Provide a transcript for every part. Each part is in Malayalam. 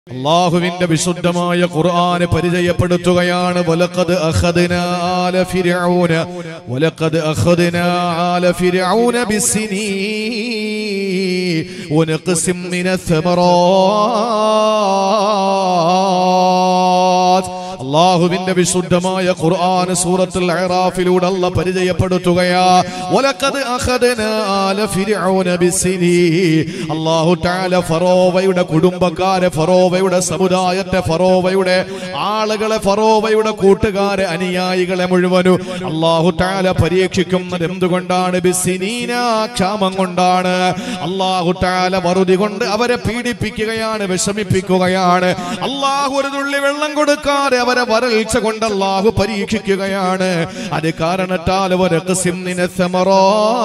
അള്ളാഹുവിന്റെ വിശുദ്ധമായ ഖുർആന് പരിചയപ്പെടുത്തുകയാണ് വലഖദ് അഖദ്നാ ആല ഫിർഔന വലഖദ് അഖദ്നാ ആല ഫിർഔന ബിസ്സിനീ വനഖസിം മിനസ് സമറാത്ത് അള്ളാഹുവിന്റെ വിശുദ്ധമായ ഖുർആൻ സൂറത്തുൽ അഹ്റാഫിലൂടെ അല്ല പരിചയപ്പെടുത്തുകയാ വലഖദ് അഖദ്നാ ആല ഫിർഔന ബിസ്സിനീ അല്ലാഹു തആല ഫറോവയുടെ കുടുംബക്കാരെ ഫറോവയുടെ സമുദായത്തെ ഫറോവയുടെ ആളുകളെ ഫറോവയുടെ കൂട്ടുകാരെ അനുയായികളെ മുഴുവനും അല്ലാഹു തആല പരീക്ഷിക്കുന്നത് എന്തുകൊണ്ടാണ് ബിസ്സിനീന ക്ഷാമം കൊണ്ടാണ് അല്ലാഹു തആല വറുതി കൊണ്ട് അവരെ പീഡിപ്പിക്കുകയാണ് വിഷമിപ്പിക്കുകയാണ് അല്ലാഹു ഒരു തുള്ളി വെള്ളം കൊടുക്കാതെ അവരെ വരൾച്ച കൊണ്ട് അല്ലാഹു പരീക്ഷിക്കുകയാണ് അത് കാരണത്താൽ വരഖസിമ്മിന സമറാ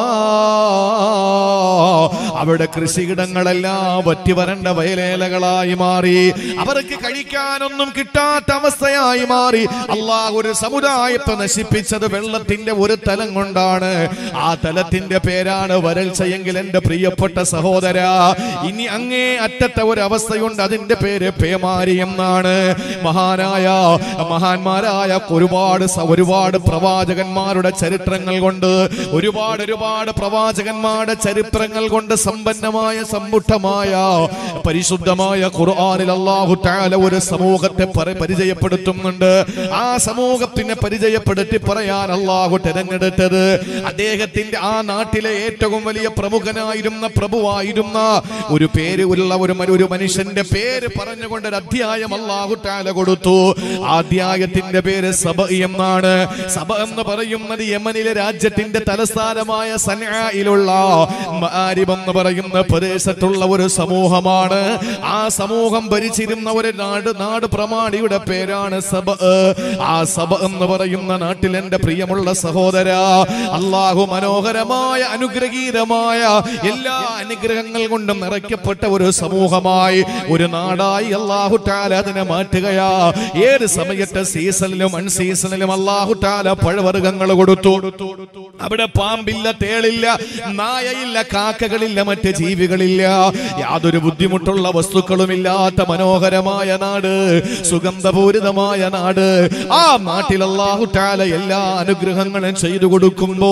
അവിടെ കൃഷിയിടങ്ങളെല്ലാം വറ്റി വരണ്ട വയലേലകളായി മാറി അവർക്ക് കഴിക്കാനൊന്നും കിട്ടാത്ത അവസ്ഥയായി മാറി അള്ളാഹ് ഒരു സമുദായത്തെ നശിപ്പിച്ചത് വെള്ളത്തിന്റെ ഒരു തലം കൊണ്ടാണ് ആ തലത്തിന്റെ പേരാണ് വരൾച്ചയെങ്കിൽ എന്റെ പ്രിയപ്പെട്ട സഹോദര ഇനി അങ്ങേ അറ്റത്തെ ഒരു അവസ്ഥയുണ്ട് അതിന്റെ പേര് പേമാരി എന്നാണ് മഹാനായ മഹാന്മാരായ ഒരുപാട് സ- ഒരുപാട് പ്രവാചകന്മാരുടെ ചരിത്രങ്ങൾ കൊണ്ട് ഒരുപാട് ഒരുപാട് പ്രവാചകന്മാരുടെ ചരിത്രങ്ങൾ കൊണ്ട് സമ്പന്നമായ സമ്പുഷ്ടമായ പരിശുദ്ധമായ ഖുർആനിൽ അല്ലാഹു തആല ഒരു സമൂഹത്തെ പരി- പരിചയപ്പെടുത്തുന്നുണ്ട് ആ സമൂഹത്തിനെ പരിചയപ്പെടുത്തി പറയാൻ അല്ലാഹു തെരഞ്ഞെടുത്തത് അദ്ദേഹത്തിന്റെ ആ നാട്ടിലെ ഏറ്റവും വലിയ പ്രമുഖനായിരുന്ന പ്രഭുവായിരുന്ന ഒരു പേര് ഉള്ള ഒരു മ- ഒരു മനുഷ്യന്റെ പേര് പറഞ്ഞുകൊണ്ട് ഒരു അധ്യായം അല്ലാഹു തആല കൊടുത്തു ആ അധ്യായത്തിന്റെ പേര് സബ എന്നാണ് സബ എന്ന് പറയുന്നത് യമനിലെ രാജ്യത്തിന്റെ തലസ്ഥാനമായ സനയിലുള്ള മാരിബ് എന്ന് പറയുന്ന പ്രദേശത്തുള്ള ഒരു സമൂഹമാണ് ആ സമൂഹം ഭരിച്ചിരുന്ന ഒരു നാട് നാട് പ്രമാണിയുടെ പേരാണ് സബ ആ സബ എന്ന് പറയുന്ന നാട്ടിൽ എന്റെ പ്രിയമുള്ള സഹോദര അള്ളാഹു മനോഹരമായ അനുഗ്രഹീതമായ എല്ലാ അനുഗ്രഹങ്ങൾ കൊണ്ടും നിറയ്ക്കപ്പെട്ട ഒരു സമൂഹമായി ഒരു നാടായി അള്ളാഹു ടാല അതിനെ മാറ്റുകയാ ഏത് സമയത്തെ സീസണിലും അൺസീസണിലും അള്ളാഹു ടാല പഴവർഗ്ഗങ്ങൾ കൊടുത്തു അവിടെ പാമ്പില്ല തേളില്ല നായയില്ല കാക്കകളില്ല മറ്റ് ജീവികളില്ല യാതൊരു ബുദ്ധിമുട്ടുള്ള വസ്തുക്കളുമില്ലാത്ത മനോഹരമായ നാട് സുഗന്ധപൂരിതമായ നാട് ആ നാട്ടിൽ അള്ളാഹു ടാല എല്ലാ അനുഗ്രഹങ്ങളും ചെയ്തു കൊടുക്കുമ്പോ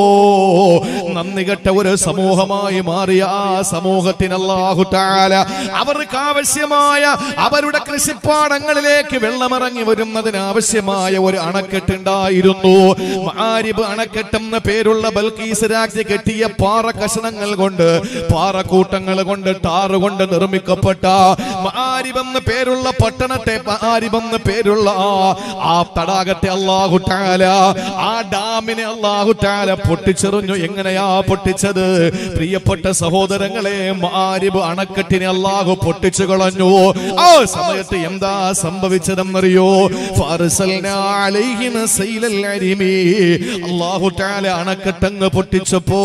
നന്ദി കെട്ട ഒരു സമൂഹമായി മാറിയ ആ സമൂഹത്തിന് അള്ളാഹു ടാല അവർക്ക് ആവശ്യമായ അവരുടെ കൃഷിപ്പാടങ്ങളിലേക്ക് വെള്ളമിറങ്ങി വരുന്നതിന് ആവശ്യമായ ഒരു അണക്കെട്ടുണ്ടായിരുന്നു മാരിബ് അണക്കെട്ടെന്ന പേരുള്ള ബൽക്കീസ് രാജ്ഞി കെട്ടിയ പാറ കഷണങ്ങൾ കൊണ്ട് പാറക്കൂട്ടങ്ങൾ കൊണ്ട് ടാറ് കൊണ്ട് നിർമ്മിക്കപ്പെട്ട മാരിബ് എന്ന പേരുള്ള പട്ടണത്തെ മാരിബ് എന്ന പേരുള്ള ആ- ആ തടാകത്തെ അള്ളാഹു ടാല ആ ഡാമിനെ അള്ളാഹു ടാല പൊട്ടിച്ചെറിഞ്ഞു എങ്ങനെയാ പൊട്ടിച്ചത് പ്രിയപ്പെട്ട സഹോദരങ്ങളെ മാരിബ് അണക്കെട്ടിനെ അള്ളാഹു പൊട്ടിച്ചു കളഞ്ഞു ആ സമയത്ത് എന്താ സംഭവിച്ചതെന്നറിയോ ഫാർസൽനാ അലൈഹിം സൈലൽ അരിമി. അള്ളാഹു ടാല അണക്കെട്ടങ്ങ് പൊട്ടിച്ചപ്പോ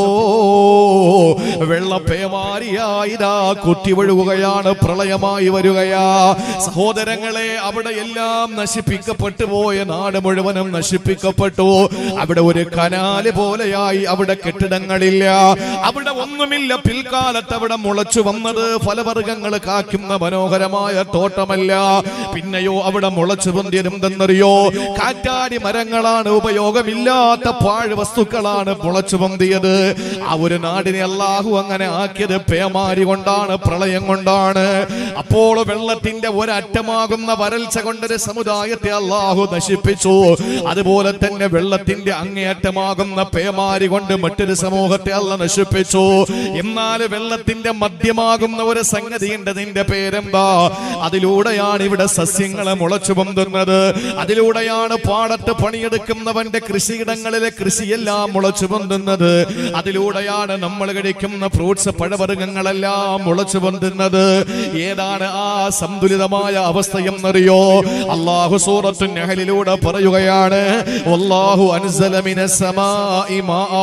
വെള്ളപ്പേമാരിയായി ഇതാ കുത്തി ഒഴുകുകയാണ് പ്രളയമായി വരികയാ സഹോദരങ്ങളെ അവിടെ എല്ലാം നശിപ്പിക്കപ്പെട്ടു പോയ നാട് മുഴുവനും നശിപ്പിക്കപ്പെട്ടു അവിടെ ഒരു കനാല് പോലെയായി അവിടെ കെട്ടിടങ്ങളില്ല അവിടെ ഒന്നുമില്ല പിൽക്കാലത്ത് അവിടെ മുളച്ചു വന്നത് ഫലവർഗങ്ങൾ കാക്കുന്ന മനോഹരമായ തോട്ടമല്ല പിന്നെയോ അവിടെ മുളച്ചു പൊന്തിയതെന്തെന്നറിയോ കാറ്റാടി മരങ്ങളാണ് ഉപയോഗമില്ലാത്ത പാഴ് വസ്തുക്കളാണ് മുളച്ചു പൊന്തിയത് ആ ഒരു നാടിനെ അള്ളാഹു അങ്ങനെ ആക്കിയത് പേമാരി കൊണ്ടാണ് പ്രളയം കൊണ്ടാണ് അപ്പോൾ വെള്ളത്തിന്റെ ഒരറ്റമാകുന്ന വരൾച്ച കൊണ്ടൊരു സമുദായത്തെ അള്ളാഹു നശിപ്പിച്ചു അതുപോലെ തന്നെ വെള്ളത്തിന്റെ അങ്ങേയറ്റമാകുന്ന പേമാരി കൊണ്ട് മറ്റൊരു സമൂഹത്തെ അല്ല നശിപ്പിച്ചു എന്നാൽ വെള്ളത്തിന്റെ മധ്യമാകുന്ന ഒരു സംഗതിയുണ്ട് നിന്റെ പേരെന്താ അതിലൂടെയാണ് ഇവിടെ സസ്യങ്ങളെ മുളച്ചു പൊന്തുന്നത് അതിലൂടെയാണ് പാടത്ത് പണിയെടുക്കുന്നവന്റെ കൃഷിയിടങ്ങളിലെ കൃഷിയെല്ലാം മുളച്ചു പൊന്തുന്നത് അതിലൂടെയാണ് നമ്മൾ കഴിക്കുന്ന ഫ്രൂട്ട്സ് പഴവർഗ്ഗങ്ങളെല്ലാം മുളച്ചു പൊന്തുന്നത് ഏതാണ് ആ സന്തുലിതമായ അവസ്ഥയെന്നറിയോ അള്ളാഹു സൂറത്തു നെഹലിലൂടെ പറയുകയാണ് വല്ലാഹു അൻസല മിനസ് സമാഇ മാആ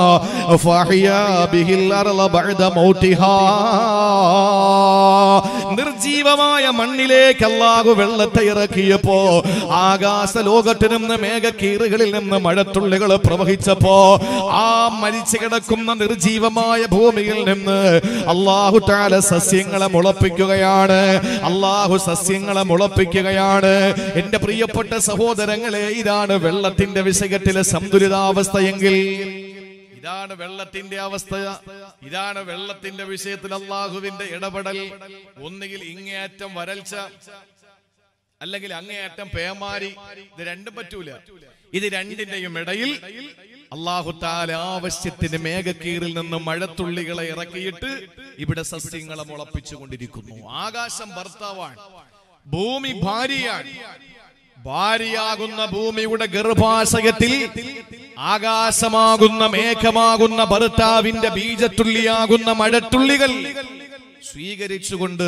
ഫഅഹ്യാ ബിഹിൽ അർള ബഅദ മൗതിഹാ നിർജീവമായ മണ്ണിലേക്ക് അള്ളാഹു വെള്ളത്തെ ഇറക്കിയപ്പോ ആകാശ ലോകത്തിൽ നിന്ന് മേഘക്കീറുകളിൽ നിന്ന് മഴത്തുള്ളികൾ പ്രവഹിച്ചപ്പോ ആ മരിച്ചു കിടക്കുന്ന നിർജീവമായ ഭൂമിയിൽ നിന്ന് അള്ളാഹു താല സസ്യങ്ങളെ മുളപ്പിക്കുകയാണ് അള്ളാഹു സസ്യങ്ങളെ മുളപ്പിക്കുകയാണ് എന്റെ പ്രിയപ്പെട്ട സഹോദരങ്ങളെ ഇതാണ് വെള്ളത്തിന്റെ വിഷയത്തിലെ സന്തുലിതാവസ്ഥയെങ്കിൽ ഇതാണ് വെള്ളത്തിന്റെ അവസ്ഥ ഇതാണ് വെള്ളത്തിന്റെ വിഷയത്തിൽ അള്ളാഹുവിന്റെ ഇടപെടൽ ഒന്നുകിൽ ഇങ്ങേയറ്റം വരൾച്ച അല്ലെങ്കിൽ അങ്ങേയറ്റം പേമാരി ഇത് രണ്ടും പറ്റൂല ഇത് രണ്ടിന്റെയും ഇടയിൽ അള്ളാഹു താല ആവശ്യത്തിന് മേഘക്കീറിൽ നിന്ന് മഴത്തുള്ളികളെ ഇറക്കിയിട്ട് ഇവിടെ സസ്യങ്ങളെ മുളപ്പിച്ചുകൊണ്ടിരിക്കുന്നു ആകാശം ഭർത്താവാണ് ഭൂമി ഭാര്യയാണ് ഭാര്യയാകുന്ന ഭൂമിയുടെ ഗർഭാശയത്തിൽ ആകാശമാകുന്ന മേഘമാകുന്ന ഭർത്താവിന്റെ ബീജത്തുള്ളിയാകുന്ന മഴത്തുള്ളികൾ സ്വീകരിച്ചുകൊണ്ട്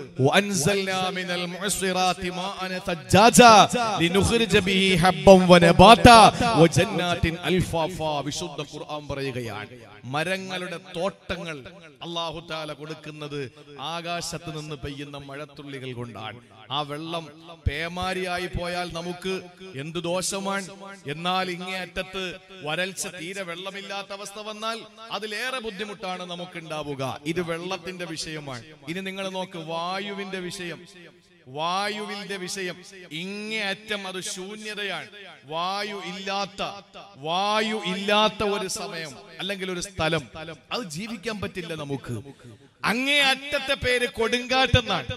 وأنزلنا من المعصرات ماء ثجاجا لنخرج به حبا ونباتا وجنات ألفافا വിശുദ്ധ ഖുർആൻ പറയുകയാണ് മരങ്ങളുടെ തോട്ടങ്ങൾ അള്ളാഹു താല കൊടുക്കുന്നത് ആകാശത്ത് നിന്ന് പെയ്യുന്ന മഴത്തുള്ളികൾ കൊണ്ടാണ് ആ വെള്ളം പേമാരിയായി പോയാൽ നമുക്ക് എന്ത് ദോഷമാണ് എന്നാൽ ഇങ്ങേ അറ്റത്ത് വരൾച്ച തീരെ വെള്ളമില്ലാത്ത അവസ്ഥ വന്നാൽ അതിലേറെ ബുദ്ധിമുട്ടാണ് നമുക്ക് ഉണ്ടാവുക ഇത് വെള്ളത്തിന്റെ വിഷയമാണ് ഇനി നിങ്ങൾ നോക്ക് വായുവിന്റെ വിഷയം വായുവിന്റെ വിഷയം ഇങ്ങേ അറ്റം അത് ശൂന്യതയാണ് വായു ഇല്ലാത്ത വായു ഇല്ലാത്ത ഒരു സമയം അല്ലെങ്കിൽ ഒരു സ്ഥലം അത് ജീവിക്കാൻ പറ്റില്ല നമുക്ക് അങ്ങേ അറ്റത്തെ പേര് കൊടുങ്കാറ്റെന്നാണ്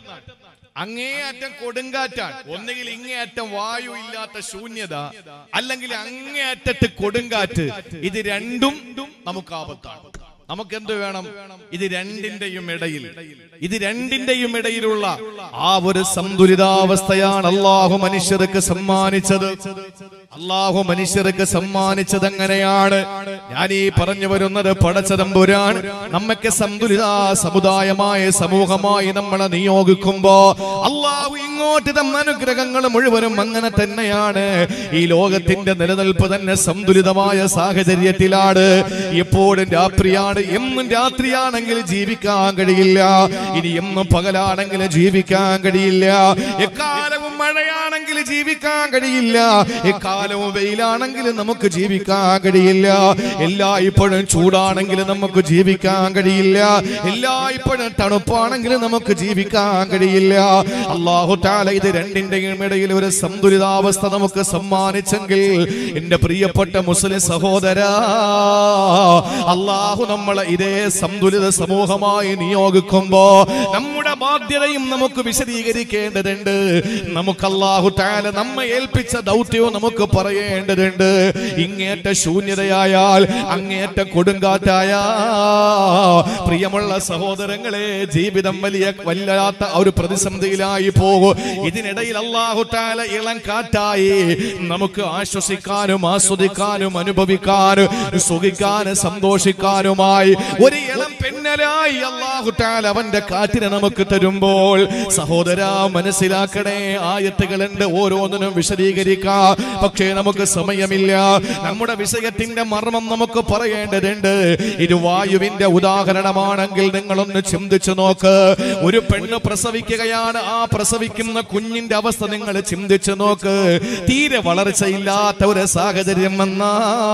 അങ്ങേയറ്റം കൊടുങ്കാറ്റാണ് ഒന്നുകിൽ ഇങ്ങേയറ്റം വായു ഇല്ലാത്ത ശൂന്യത അല്ലെങ്കിൽ അങ്ങേയറ്റത്ത് കൊടുങ്കാറ്റ് ഇത് രണ്ടും നമുക്ക് ആപത്താണ് നമുക്ക് എന്ത് വേണം ഇത് രണ്ടിന്റെയും ഇടയിൽ ഇത് രണ്ടിന്റെയും ഇടയിലുള്ള ആ ഒരു സന്തുലിതാവസ്ഥയാണ് അള്ളാഹു മനുഷ്യർക്ക് സമ്മാനിച്ചത് അള്ളാഹു മനുഷ്യർക്ക് സമ്മാനിച്ചത് എങ്ങനെയാണ് ഞാൻ ഈ പറഞ്ഞു വരുന്നത് പടച്ചതമ്പുരാൻ നമ്മക്ക് സന്തുലിത സമുദായമായ സമൂഹമായി നമ്മളെ നിയോഗിക്കുമ്പോ അള്ളാഹു ഇങ്ങോട്ട് തന്ന അനുഗ്രഹങ്ങൾ മുഴുവനും അങ്ങനെ തന്നെയാണ് ഈ ലോകത്തിന്റെ നിലനിൽപ്പ് തന്നെ സന്തുലിതമായ സാഹചര്യത്തിലാണ് എപ്പോഴും രാത്രിയാണ് എന്നും രാത്രിയാണെങ്കിൽ ജീവിക്കാൻ കഴിയില്ല ഇനി എന്നും പകലാണെങ്കിൽ ജീവിക്കാൻ കഴിയില്ല എക്കാലവും മഴയാണെങ്കിൽ ജീവിക്കാൻ കഴിയില്ല എക്കാലവും വെയിലാണെങ്കിൽ നമുക്ക് ജീവിക്കാൻ കഴിയില്ല എല്ലാ ഇപ്പോഴും ചൂടാണെങ്കിൽ നമുക്ക് ജീവിക്കാൻ കഴിയില്ല എല്ലാ ഇപ്പോഴും തണുപ്പാണെങ്കിൽ നമുക്ക് ജീവിക്കാൻ കഴിയില്ല അള്ളാഹു താല ഇത് രണ്ടിന്റെയും ഇടയിൽ ഒരു സന്തുലിതാവസ്ഥ നമുക്ക് സമ്മാനിച്ചെങ്കിൽ എന്റെ പ്രിയപ്പെട്ട മുസ്ലിം സഹോദര അള്ളാഹു നമ്മളെ ഇതേ സന്തുലിത സമൂഹമായി നിയോഗിക്കുമ്പോ നമ്മുടെ ബാധ്യതയും നമുക്ക് വിശദീകരിക്കേണ്ടതുണ്ട് നമുക്ക് അള്ളാഹു താല നമ്മെ ഏൽപ്പിച്ച ദൗത്യവും നമുക്ക് പറയേണ്ടതുണ്ട് ഇങ്ങേറ്റ ശൂന്യതയായാൽ അങ്ങേറ്റ കൊടുങ്കാറ്റായ പ്രിയമുള്ള സഹോദരങ്ങളെ ജീവിതം വലിയ വല്ലാത്ത ഒരു പ്രതിസന്ധിയിലായി പോകും ഇതിനിടയിൽ അള്ളാഹു താല ഇളം കാറ്റായി നമുക്ക് ആശ്വസിക്കാനും ആസ്വദിക്കാനും അനുഭവിക്കാനും സുഖിക്കാനും സന്തോഷിക്കാനുമായി ഒരു ഇളം പെണ്ണലായി അള്ളാഹു താല അവന്റെ കാറ്റിനെ നമുക്ക് തരുമ്പോൾ സഹോദര മനസ്സിലാക്കണേ ആയത്തുകളുണ്ട് ഓരോന്നിനും വിശദീകരിക്കാം പക്ഷേ നമുക്ക് സമയമില്ല നമ്മുടെ വിഷയത്തിന്റെ മർമ്മം നമുക്ക് പറയേണ്ടതുണ്ട് ഇത് വായുവിന്റെ ഉദാഹരണമാണെങ്കിൽ നിങ്ങളൊന്ന് ചിന്തിച്ചു നോക്ക് ഒരു പെണ്ണ് പ്രസവിക്കുകയാണ് ആ പ്രസവിക്കുന്ന കുഞ്ഞിന്റെ അവസ്ഥ നിങ്ങൾ ചിന്തിച്ചു നോക്ക് തീരെ വളർച്ചയില്ലാത്ത ഒരു സാഹചര്യം വന്നാ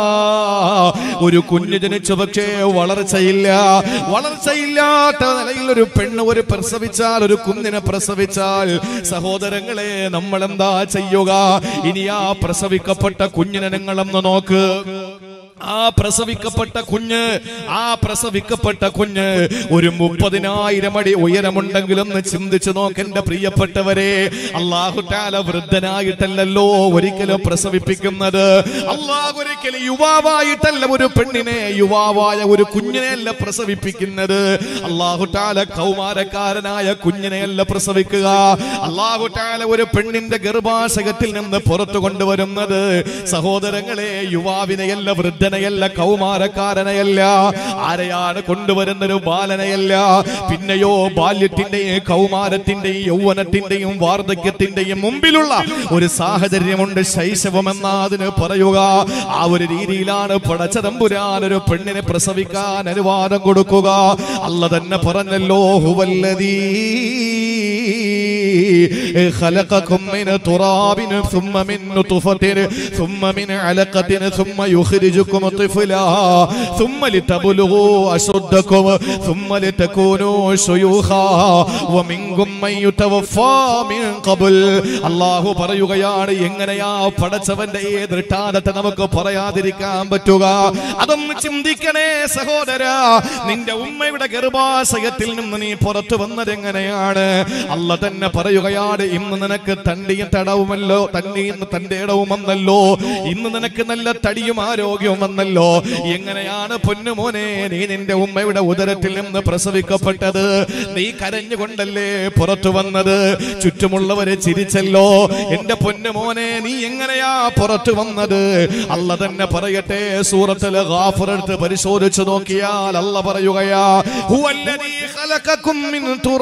ഒരു കുഞ്ഞ് ജനിച്ചു പക്ഷേ വളർച്ചയില്ല വളർച്ചയില്ലാത്ത നിലയിൽ ഒരു പെണ്ണ് ഒരു പ്രസവിച്ചാൽ ഒരു കുഞ്ഞിനെ പ്രസവിച്ചാൽ സഹോദരങ്ങളെ നമ്മൾ എന്താ ചെയ്യുക ഇനി ആ പ്രസവിക്കപ്പെട്ട കുഞ്ഞിനെ നിങ്ങളൊന്ന് നോക്ക് ആ പ്രസവിക്കപ്പെട്ട കുഞ്ഞ് ആ പ്രസവിക്കപ്പെട്ട കുഞ്ഞ് ഒരു മുപ്പതിനായിരം അടി ഉയരമുണ്ടെങ്കിലൊന്ന് ചിന്തിച്ചു നോക്കെന്റെ പ്രിയപ്പെട്ടവരെ അള്ളാഹു താല വൃദ്ധനായിട്ടല്ലല്ലോ ഒരിക്കലും പ്രസവിപ്പിക്കുന്നത് അള്ളാഹു ഒരിക്കലും യുവാവായിട്ടല്ല ഒരു പെണ്ണിനെ യുവാവായ ഒരു കുഞ്ഞിനെയല്ല പ്രസവിപ്പിക്കുന്നത് അള്ളാഹു താല കൗമാരക്കാരനായ കുഞ്ഞിനെയല്ല പ്രസവിക്കുക അള്ളാഹു താല ഒരു പെണ്ണിന്റെ ഗർഭാശയത്തിൽ നിന്ന് പുറത്തു കൊണ്ടുവരുന്നത് സഹോദരങ്ങളെ യുവാവിനെയല്ല വൃദ്ധ വൃദ്ധനെയല്ല കൗമാരക്കാരനെയല്ല ആരെയാണ് കൊണ്ടുവരുന്നൊരു ബാലനെയല്ല പിന്നെയോ ബാല്യത്തിന്റെയും കൗമാരത്തിന്റെയും യൗവനത്തിന്റെയും വാർദ്ധക്യത്തിന്റെയും മുമ്പിലുള്ള ഒരു സാഹചര്യമുണ്ട് ശൈശവമെന്ന അതിന് പറയുക ആ ഒരു രീതിയിലാണ് പടച്ചതമ്പുരാൻ ഒരു പെണ്ണിനെ പ്രസവിക്കാൻ അനുവാദം കൊടുക്കുക അല്ല തന്നെ പറഞ്ഞല്ലോ ഹുവല്ലതീ خلقكم من تراب ثم من نطفة ثم من علقة ثم يخرجكم طفلا ثم لتبلغوا أشدكم ثم لتكونوا شيوخا ومنكم من يتوفى من قبل അള്ളാഹു പറയുകയാണ് എങ്ങനെയാ പടച്ചവന്റെ ഈ ദൃഷ്ടാന്തത്തെ നമുക്ക് പറയാതിരിക്കാൻ പറ്റുക അതൊന്ന് ചിന്തിക്കണേ സഹോദര നിന്റെ ഉമ്മയുടെ ഗർഭാശയത്തിൽ നിന്ന് നീ പുറത്തു വന്നത് എങ്ങനെയാണ് അല്ല തന്നെ പറയുകയാണ് ഇന്ന് നിനക്ക് തണ്ടിയും തടവുമല്ലോ തണ്ടിയും തന്റെ ഇടവും വന്നല്ലോ ഇന്ന് നിനക്ക് നല്ല തടിയും ആരോഗ്യവും വന്നല്ലോ എങ്ങനെയാണ് പൊന്നുമോനെ നീ നിന്റെ ഉമ്മയുടെ ഉദരത്തിൽ നിന്ന് പ്രസവിക്കപ്പെട്ടത് നീ കരഞ്ഞുകൊണ്ടല്ലേ പുറത്തു വന്നത് ചുറ്റുമുള്ളവരെ ചിരിച്ചല്ലോ എന്റെ പൊന്നുമോനെ നീ എങ്ങനെയാ പുറത്തു വന്നത് അല്ല തന്നെ പറയട്ടെ സൂറത്തിലെ ഗാഫർ എടുത്ത് പരിശോധിച്ചു നോക്കിയാൽ അല്ല പറയുകയാ ഹുവല്ലദീ ഖലഖക്കും മിൻ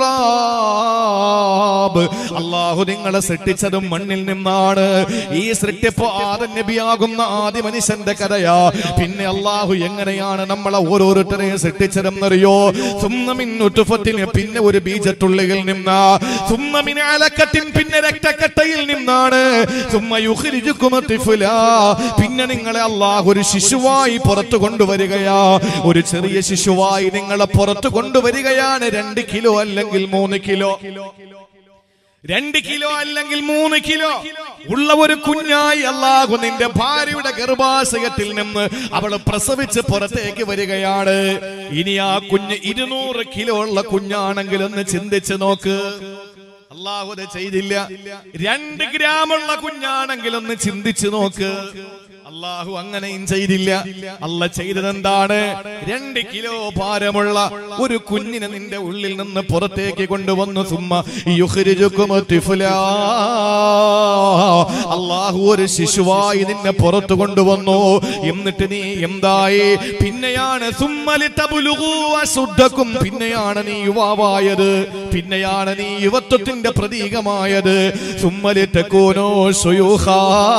തുറാബ് അള്ളാഹു നിങ്ങളെ സൃഷ്ടിച്ചതും മണ്ണിൽ നിന്നാണ് ഈ സൃഷ്ടിപ്പ് ആദം നബിയാകുന്ന ആദ്യ മനുഷ്യന്റെ കഥയാ പിന്നെ അള്ളാഹു എങ്ങനെയാണ് നമ്മളെ ഓരോരുത്തരെയും സൃഷ്ടിച്ചതെന്നറിയോ സുമ്മമിൻ ഉറ്റുഫത്തിന് പിന്നെ ഒരു ബീജത്തുള്ളിയിൽ നിന്നാ സുമ്മമിൻ അലക്കത്തിൻ പിന്നെ രക്തക്കട്ടയിൽ നിന്നാണ് സുമ്മ യുഖ്രിജുക്കും തിഫ്ലാ പിന്നെ നിങ്ങളെ അള്ളാഹു ഒരു ശിശുവായി പുറത്തു കൊണ്ടുവരികയാ ഒരു ചെറിയ ശിശുവായി നിങ്ങളെ പുറത്തു കൊണ്ടുവരികയാണ് രണ്ട് കിലോ അല്ലെങ്കിൽ മൂന്ന് കിലോ രണ്ട് കിലോ അല്ലെങ്കിൽ മൂന്ന് കിലോ ഉള്ള ഒരു കുഞ്ഞായി അല്ലാഹു നിന്റെ ഭാര്യയുടെ ഗർഭാശയത്തിൽ നിന്ന് അവൾ പ്രസവിച്ച് പുറത്തേക്ക് വരികയാണ് ഇനി ആ കുഞ്ഞ് ഇരുന്നൂറ് കിലോ ഉള്ള കുഞ്ഞാണെങ്കിൽ ഒന്ന് ചിന്തിച്ച് നോക്ക് അള്ളാഹു അത് ചെയ്തില്ല രണ്ട് ഗ്രാമുള്ള കുഞ്ഞാണെങ്കിൽ ഒന്ന് ചിന്തിച്ചു നോക്ക് അള്ളാഹു അങ്ങനെയും ചെയ്തില്ല അല്ല ചെയ്തത് എന്താണ് രണ്ട് കിലോ ഭാരമുള്ള ഒരു കുഞ്ഞിനെ നിന്റെ ഉള്ളിൽ നിന്ന് പുറത്തേക്ക് കൊണ്ടുവന്നു സുമ്മ യുഖ്രിജുക്കും തിഫ്ലാ. അള്ളാഹു ഒരു ശിശുവായി നിന്നെ പുറത്തു കൊണ്ടുവന്നു എന്നിട്ട് നീ എന്തായി പിന്നെയാണ് സുമ്മലി തബുലുഗു അശുദ്ധക്കും പിന്നെയാണ് നീ യുവാവായത് പിന്നെയാണ് നീ യുവത്വത്തിന്റെ പ്രതീകമായത് സുമ്മലി തെക്കോനോ സുയൂഹാ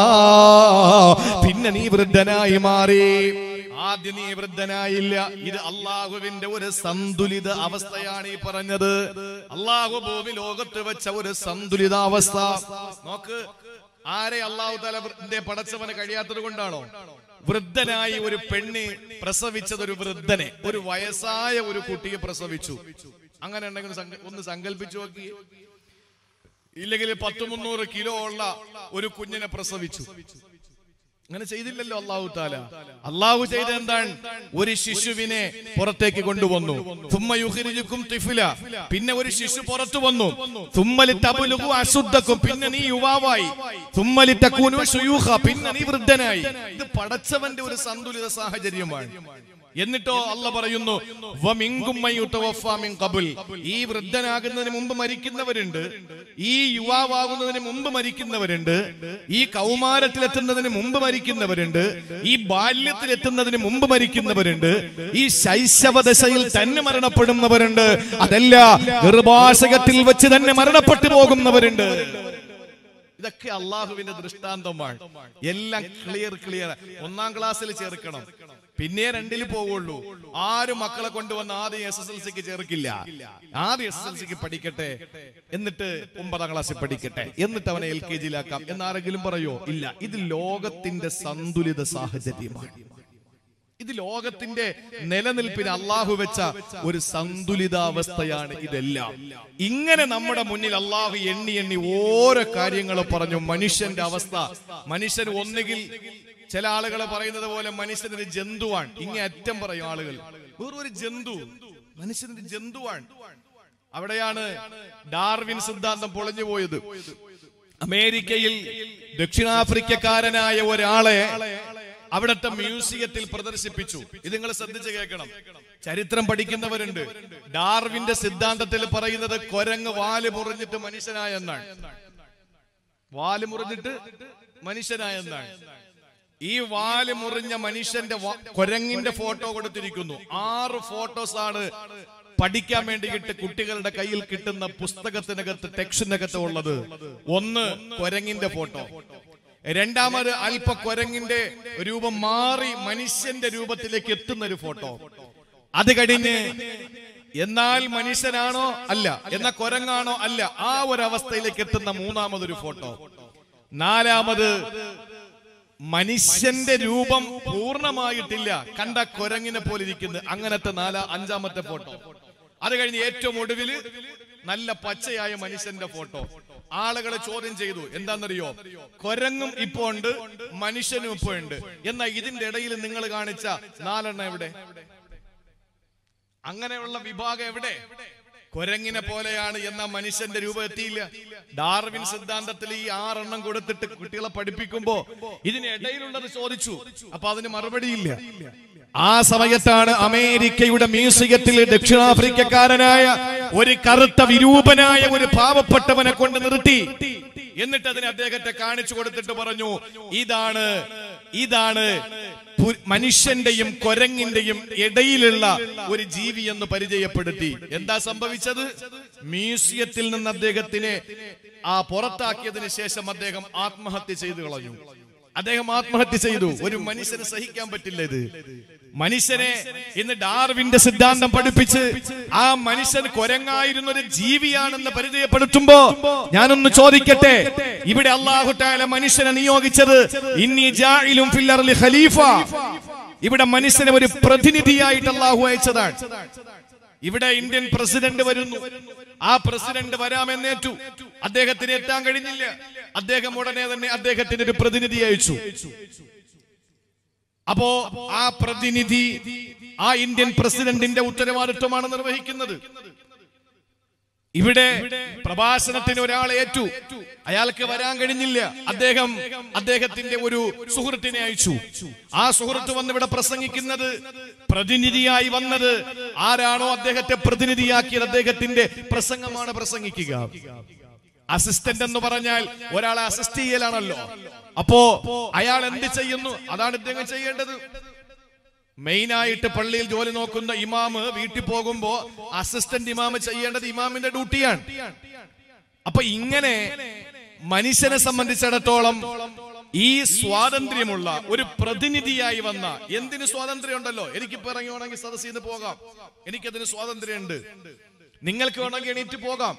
പിന്നെ നീ വൃദ്ധനായി മാറി ആദ്യം നീ വൃദ്ധനായില്ല ഇത് അള്ളാഹുവിന്റെ ഒരു സന്തുലിത അവസ്ഥയാണ് ഈ പറഞ്ഞത് അള്ളാഹു ഭൂമി ലോകത്ത് വെച്ച ഒരു സന്തുലിതാവസ്ഥ നോക്ക് ആരെ അള്ളാഹു തല പടച്ചവന് കഴിയാത്തത് കൊണ്ടാണോ വൃദ്ധനായി ഒരു പെണ്ണ് പ്രസവിച്ചത് ഒരു വൃദ്ധനെ ഒരു വയസ്സായ ഒരു കുട്ടിയെ പ്രസവിച്ചു അങ്ങനെ ഉണ്ടെങ്കിൽ സങ്ക- ഒന്ന് സങ്കല്പിച്ചു നോക്കി ഇല്ലെങ്കിൽ പത്ത് മുന്നൂറ് കിലോ ഉള്ള ഒരു കുഞ്ഞിനെ പ്രസവിച്ചു അങ്ങനെ ചെയ്തില്ലല്ലോ അള്ളാഹു താല അള്ളാഹു ചെയ്ത എന്താണ് ഒരു ശിശുവിനെ പുറത്തേക്ക് കൊണ്ടുവന്നു തുമ്മ യുഖ്രിജുക്കും തിഫ്ല പിന്നെ ഒരു ശിശു പുറത്തു വന്നു തുമ്മലി തബുലുഗു അശുദ്ധക്കും പിന്നെ നീ യുവാവായി തുമ്മലി തക്കൂനു ശുയൂഖ പിന്നെ നീ വൃദ്ധനായി ഇത് പടച്ചവന്റെ ഒരു സന്തുലിത സാഹചര്യമാണ് എന്നിട്ടോ അല്ല പറയുന്നു "വമിൻകും മൻ യുതവഫാ മിൻ ഖബൽ." ഈ വൃദ്ധനാകുന്നതിന് മുമ്പ് മരിക്കുന്നവരുണ്ട് ഈ യുവാവാകുന്നതിന് മുമ്പ് മരിക്കുന്നവരുണ്ട് ഈ കൗമാരത്തിലെത്തുന്നതിന് മുമ്പ് മരിക്കുന്നവരുണ്ട് ഈ ബാല്യത്തിലെത്തുന്നതിന് മുമ്പ് മരിക്കുന്നവരുണ്ട് ഈ ശൈശവദശയിൽ തന്നെ മരണപ്പെടുന്നവരുണ്ട് അതല്ല ഗർഭാശയത്തിൽ വെച്ച് തന്നെ മരണപ്പെട്ടു പോകുന്നവരുണ്ട് ഇതൊക്കെ അള്ളാഹുവിന്റെ ദൃഷ്ടാന്തമാണ് എല്ലാം ക്ലിയർ ക്ലിയർ ഒന്നാം ക്ലാസ്സിൽ ചേർക്കണം പിന്നെ രണ്ടിൽ പോവുള്ളൂ ആരും മക്കളെ കൊണ്ടുവന്ന് ആദ്യം എസ് എസ് എൽ സിക്ക് ചേർക്കില്ല ആദ്യം എസ് എസ് എൽ സിക്ക് പഠിക്കട്ടെ എന്നിട്ട് ഒമ്പതാം ക്ലാസ്സിൽ പഠിക്കട്ടെ എന്നിട്ട് അവനെ എൽ കെ ജിയിലാക്കാം എന്നാരെങ്കിലും പറയോ ഇല്ല ഇത് ലോകത്തിന്റെ സന്തുലിത സാഹചര്യമാണ് ഇത് ലോകത്തിന്റെ നിലനിൽപ്പിന് അള്ളാഹു വെച്ച ഒരു സന്തുലിതാവസ്ഥയാണ് ഇതെല്ലാം ഇങ്ങനെ നമ്മുടെ മുന്നിൽ അള്ളാഹു എണ്ണി എണ്ണി ഓരോ കാര്യങ്ങൾ പറഞ്ഞു മനുഷ്യന്റെ അവസ്ഥ മനുഷ്യൻ ഒന്നുകിൽ ചില ആളുകൾ പറയുന്നത് പോലെ മനുഷ്യനൊരു ജന്തുവാണ് ഇങ്ങനെ അറ്റം പറയും ആളുകൾ വേറൊരു ജന്തു മനുഷ്യനൊരു ജന്തുവാണ് അവിടെയാണ് ഡാർവിൻ സിദ്ധാന്തം പൊളിഞ്ഞു പോയത് അമേരിക്കയിൽ ദക്ഷിണാഫ്രിക്കക്കാരനായ ഒരാളെ അവിടുത്തെ മ്യൂസിയത്തിൽ പ്രദർശിപ്പിച്ചു ഇത് നിങ്ങൾ ശ്രദ്ധിച്ച് കേൾക്കണം ചരിത്രം പഠിക്കുന്നവരുണ്ട് ഡാർവിന്റെ സിദ്ധാന്തത്തിൽ പറയുന്നത് കൊരങ്ങ് വാല് മുറിഞ്ഞിട്ട് മനുഷ്യനായെന്നാണ് വാല് മുറിഞ്ഞിട്ട് മനുഷ്യനായെന്നാണ് ഈ വാല് മുറിഞ്ഞ മനുഷ്യന്റെ വ- കൊരങ്ങിന്റെ ഫോട്ടോ കൊടുത്തിരിക്കുന്നു ആറ് ഫോട്ടോസ് ആണ് പഠിക്കാൻ വേണ്ടിയിട്ട് കുട്ടികളുടെ കയ്യിൽ കിട്ടുന്ന പുസ്തകത്തിനകത്ത് ടെക്സ്റ്റിനകത്ത് ഉള്ളത് ഒന്ന് കൊരങ്ങിന്റെ ഫോട്ടോ രണ്ടാമത് അല്പ കൊരങ്ങിന്റെ രൂപം മാറി മനുഷ്യന്റെ രൂപത്തിലേക്ക് എത്തുന്ന ഒരു ഫോട്ടോ അത് കഴിഞ്ഞ് എന്നാൽ മനുഷ്യനാണോ അല്ല എന്ന കൊരങ്ങാണോ അല്ല ആ ഒരു അവസ്ഥയിലേക്ക് എത്തുന്ന മൂന്നാമതൊരു ഫോട്ടോ നാലാമത് മനുഷ്യന്റെ രൂപം പൂർണ്ണമായിട്ടില്ല കണ്ട കൊരങ്ങിനെ പോലെ ഇരിക്കുന്നത് അങ്ങനത്തെ നാലാ അഞ്ചാമത്തെ ഫോട്ടോ അത് കഴിഞ്ഞ് ഏറ്റവും ഒടുവില് നല്ല പച്ചയായ മനുഷ്യന്റെ ഫോട്ടോ ആളുകളെ ചോദ്യം ചെയ്തു എന്താണെന്നറിയോ കൊരങ്ങും ഇപ്പോ ഉണ്ട് മനുഷ്യനും ഇപ്പോ ഉണ്ട് എന്നാൽ ഇതിന്റെ ഇടയിൽ നിങ്ങൾ കാണിച്ച നാലെണ്ണം എവിടെ അങ്ങനെയുള്ള വിഭാഗം എവിടെ കൊരങ്ങിനെ പോലെയാണ് എന്ന മനുഷ്യന്റെ രൂപം എത്തിയില്ല ഡാർവിൻ സിദ്ധാന്തത്തിൽ ഈ ആറെണ്ണം കൊടുത്തിട്ട് കുട്ടികളെ പഠിപ്പിക്കുമ്പോ ഇതിനിടയിലുള്ളത് ചോദിച്ചു അപ്പൊ അതിന് മറുപടിയില്ല ആ സമയത്താണ് അമേരിക്കയുടെ മ്യൂസിയത്തിൽ ദക്ഷിണാഫ്രിക്കക്കാരനായ ഒരു കറുത്ത വിരൂപനായ ഒരു പാവപ്പെട്ടവനെ കൊണ്ട് നിർത്തി എന്നിട്ട് അതിന് അദ്ദേഹത്തെ കാണിച്ചു കൊടുത്തിട്ട് പറഞ്ഞു ഇതാണ് ഇതാണ് പു- മനുഷ്യന്റെയും കൊരങ്ങിന്റെയും ഇടയിലുള്ള ഒരു ജീവി എന്ന് പരിചയപ്പെടുത്തി എന്താ സംഭവിച്ചത് മ്യൂസിയത്തിൽ നിന്ന് അദ്ദേഹത്തിനെ ആ പുറത്താക്കിയതിനു ശേഷം അദ്ദേഹം ആത്മഹത്യ ചെയ്തു കളഞ്ഞു അദ്ദേഹം ആത്മഹത്യ ചെയ്തു ഒരു മനുഷ്യന് സഹിക്കാൻ പറ്റില്ല ഇത് മനുഷ്യനെ ഇന്ന് ഡാർവിന്റെ സിദ്ധാന്തം പഠിപ്പിച്ച് ആ മനുഷ്യൻ കൊരങ്ങായിരുന്ന ഒരു ജീവിയാണെന്ന് പരിചയപ്പെടുത്തുമ്പോ ഞാനൊന്ന് ചോദിക്കട്ടെ ഇവിടെ അള്ളാഹു താല മനുഷ്യനെ നിയോഗിച്ചത് ഇന്നി ജാഇലും ഫിൽ അർളി ഖലീഫ ഇവിടെ മനുഷ്യനെ ഒരു പ്രതിനിധിയായിട്ട് അള്ളാഹു അയച്ചതാണ് ഇവിടെ ഇന്ത്യൻ പ്രസിഡന്റ് വരുന്നു ആ പ്രസിഡന്റ് വരാമെന്നേറ്റു അദ്ദേഹത്തിന് എത്താൻ കഴിഞ്ഞില്ല അദ്ദേഹം ഉടനെ തന്നെ അദ്ദേഹത്തിന് ഒരു പ്രതിനിധി അയച്ചു അപ്പോ ആ പ്രതിനിധി ആ ഇന്ത്യൻ പ്രസിഡന്റിന്റെ ഉത്തരവാദിത്വമാണ് നിർവഹിക്കുന്നത് ഇവിടെ പ്രഭാഷണത്തിന് ഒരാൾ ഏറ്റു അയാൾക്ക് വരാൻ കഴിഞ്ഞില്ല അദ്ദേഹം അദ്ദേഹത്തിന്റെ ഒരു സുഹൃത്തിനെ അയച്ചു ആ സുഹൃത്ത് വന്ന് ഇവിടെ പ്രസംഗിക്കുന്നത് പ്രതിനിധിയായി വന്നത് ആരാണോ അദ്ദേഹത്തെ പ്രതിനിധിയാക്കിയത് അദ്ദേഹത്തിന്റെ പ്രസംഗമാണ് പ്രസംഗിക്കുക അസിസ്റ്റന്റ് എന്ന് പറഞ്ഞാൽ ഒരാളെ അസിസ്റ്റ് ചെയ്യലാണല്ലോ അപ്പോ അയാൾ എന്ത് ചെയ്യുന്നു അതാണ് ഇദ്ദേഹം ചെയ്യേണ്ടത് മെയിൻ ആയിട്ട് പള്ളിയിൽ ജോലി നോക്കുന്ന ഇമാമ് വീട്ടിൽ പോകുമ്പോ അസിസ്റ്റന്റ് ഇമാമ് ചെയ്യേണ്ടത് ഇമാമിന്റെ ഡ്യൂട്ടിയാണ് അപ്പൊ ഇങ്ങനെ മനുഷ്യനെ സംബന്ധിച്ചിടത്തോളം ഈ സ്വാതന്ത്ര്യമുള്ള ഒരു പ്രതിനിധിയായി വന്ന എന്തിന് സ്വാതന്ത്ര്യം ഉണ്ടല്ലോ എനിക്കിപ്പോ ഇറങ്ങി വേണമെങ്കിൽ സദസ്സിൽ നിന്ന് പോകാം എനിക്കതിന് സ്വാതന്ത്ര്യമുണ്ട് നിങ്ങൾക്ക് വേണമെങ്കിൽ എണീറ്റ് പോകാം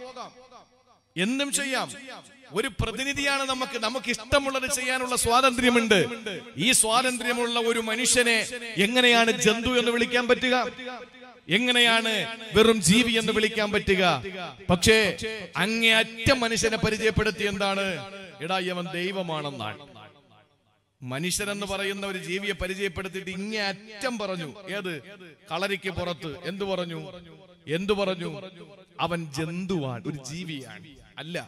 എന്തും ചെയ്യാം ഒരു പ്രതിനിധിയാണ് നമുക്ക് നമുക്ക് ഇഷ്ടമുള്ളത് ചെയ്യാനുള്ള സ്വാതന്ത്ര്യമുണ്ട് ഈ സ്വാതന്ത്ര്യമുള്ള ഒരു മനുഷ്യനെ എങ്ങനെയാണ് ജന്തു എന്ന് വിളിക്കാൻ പറ്റുക എങ്ങനെയാണ് വെറും ജീവി എന്ന് വിളിക്കാൻ പറ്റുക പക്ഷേ അങ്ങേയറ്റം മനുഷ്യനെ പരിചയപ്പെടുത്തി എന്താണ് എടാ അവൻ ദൈവമാണെന്നാണ് മനുഷ്യനെന്ന് പറയുന്ന ഒരു ജീവിയെ പരിചയപ്പെടുത്തിയിട്ട് ഇങ്ങേ അറ്റം പറഞ്ഞു ഏത് കളരിക്ക് പുറത്ത് എന്തു പറഞ്ഞു എന്തു പറഞ്ഞു അവൻ ജന്തുവാണ് ഒരു ജീവിയാണ് അല്ല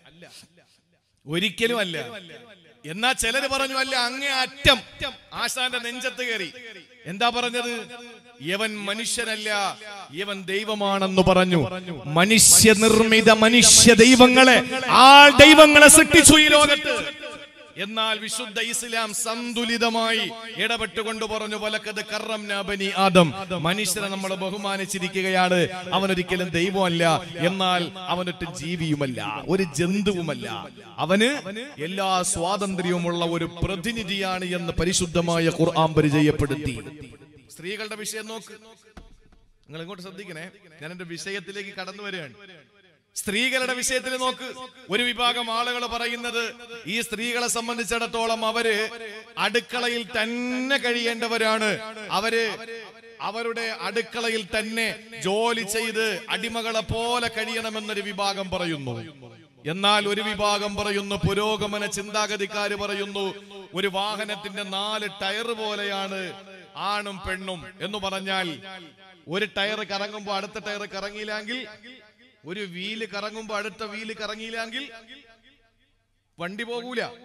ഒരിക്കലും അല്ല എന്നാ ചിലര് പറഞ്ഞു അല്ല അങ്ങേ അറ്റം ആശാന്റെ നെഞ്ചത്ത് കയറി എന്താ പറഞ്ഞത് യവൻ മനുഷ്യനല്ല യവൻ ദൈവമാണെന്ന് പറഞ്ഞു മനുഷ്യ നിർമ്മിത മനുഷ്യ ദൈവങ്ങളെ ആ ദൈവങ്ങളെ സൃഷ്ടിച്ചു ഈ ലോകത്ത് എന്നാൽ വിശുദ്ധ ഇസ്ലാം സന്തുലിതമായി ഇടപെട്ടുകൊണ്ട് പറഞ്ഞു വലക്കത് കറം ബനി ആദം മനുഷ്യനെ നമ്മൾ ബഹുമാനിച്ചിരിക്കുകയാണ് അവനൊരിക്കലും ദൈവമല്ല എന്നാൽ അവനൊട്ട് ജീവിയുമല്ല ഒരു ജന്തുവുമല്ല അവന് എല്ലാ സ്വാതന്ത്ര്യവുമുള്ള ഒരു പ്രതിനിധിയാണ് എന്ന് പരിശുദ്ധമായ ഖുർആൻ പരിചയപ്പെടുത്തി സ്ത്രീകളുടെ വിഷയം നോക്ക് നിങ്ങൾ ഇങ്ങോട്ട് ശ്രദ്ധിക്കണേ ഞാൻ എന്റെ വിഷയത്തിലേക്ക് കടന്നു വരികയാണ് സ്ത്രീകളുടെ വിഷയത്തിൽ നോക്ക് ഒരു വിഭാഗം ആളുകൾ പറയുന്നത് ഈ സ്ത്രീകളെ സംബന്ധിച്ചിടത്തോളം അവര് അടുക്കളയിൽ തന്നെ കഴിയേണ്ടവരാണ് അവര് അവരുടെ അടുക്കളയിൽ തന്നെ ജോലി ചെയ്ത് അടിമകളെ പോലെ കഴിയണമെന്നൊരു വിഭാഗം പറയുന്നു എന്നാൽ ഒരു വിഭാഗം പറയുന്നു പുരോഗമന ചിന്താഗതിക്കാര് പറയുന്നു ഒരു വാഹനത്തിന്റെ നാല് ടയർ പോലെയാണ് ആണും പെണ്ണും എന്ന് പറഞ്ഞാൽ ഒരു ടയർ കറങ്ങുമ്പോൾ അടുത്ത ടയർ കറങ്ങിയില്ലെങ്കിൽ ഒരു വീല് കറങ്ങുമ്പോ അടുത്ത വീല് കറങ്ങിയില്ലെങ്കിൽ വണ്ടി പോകൂല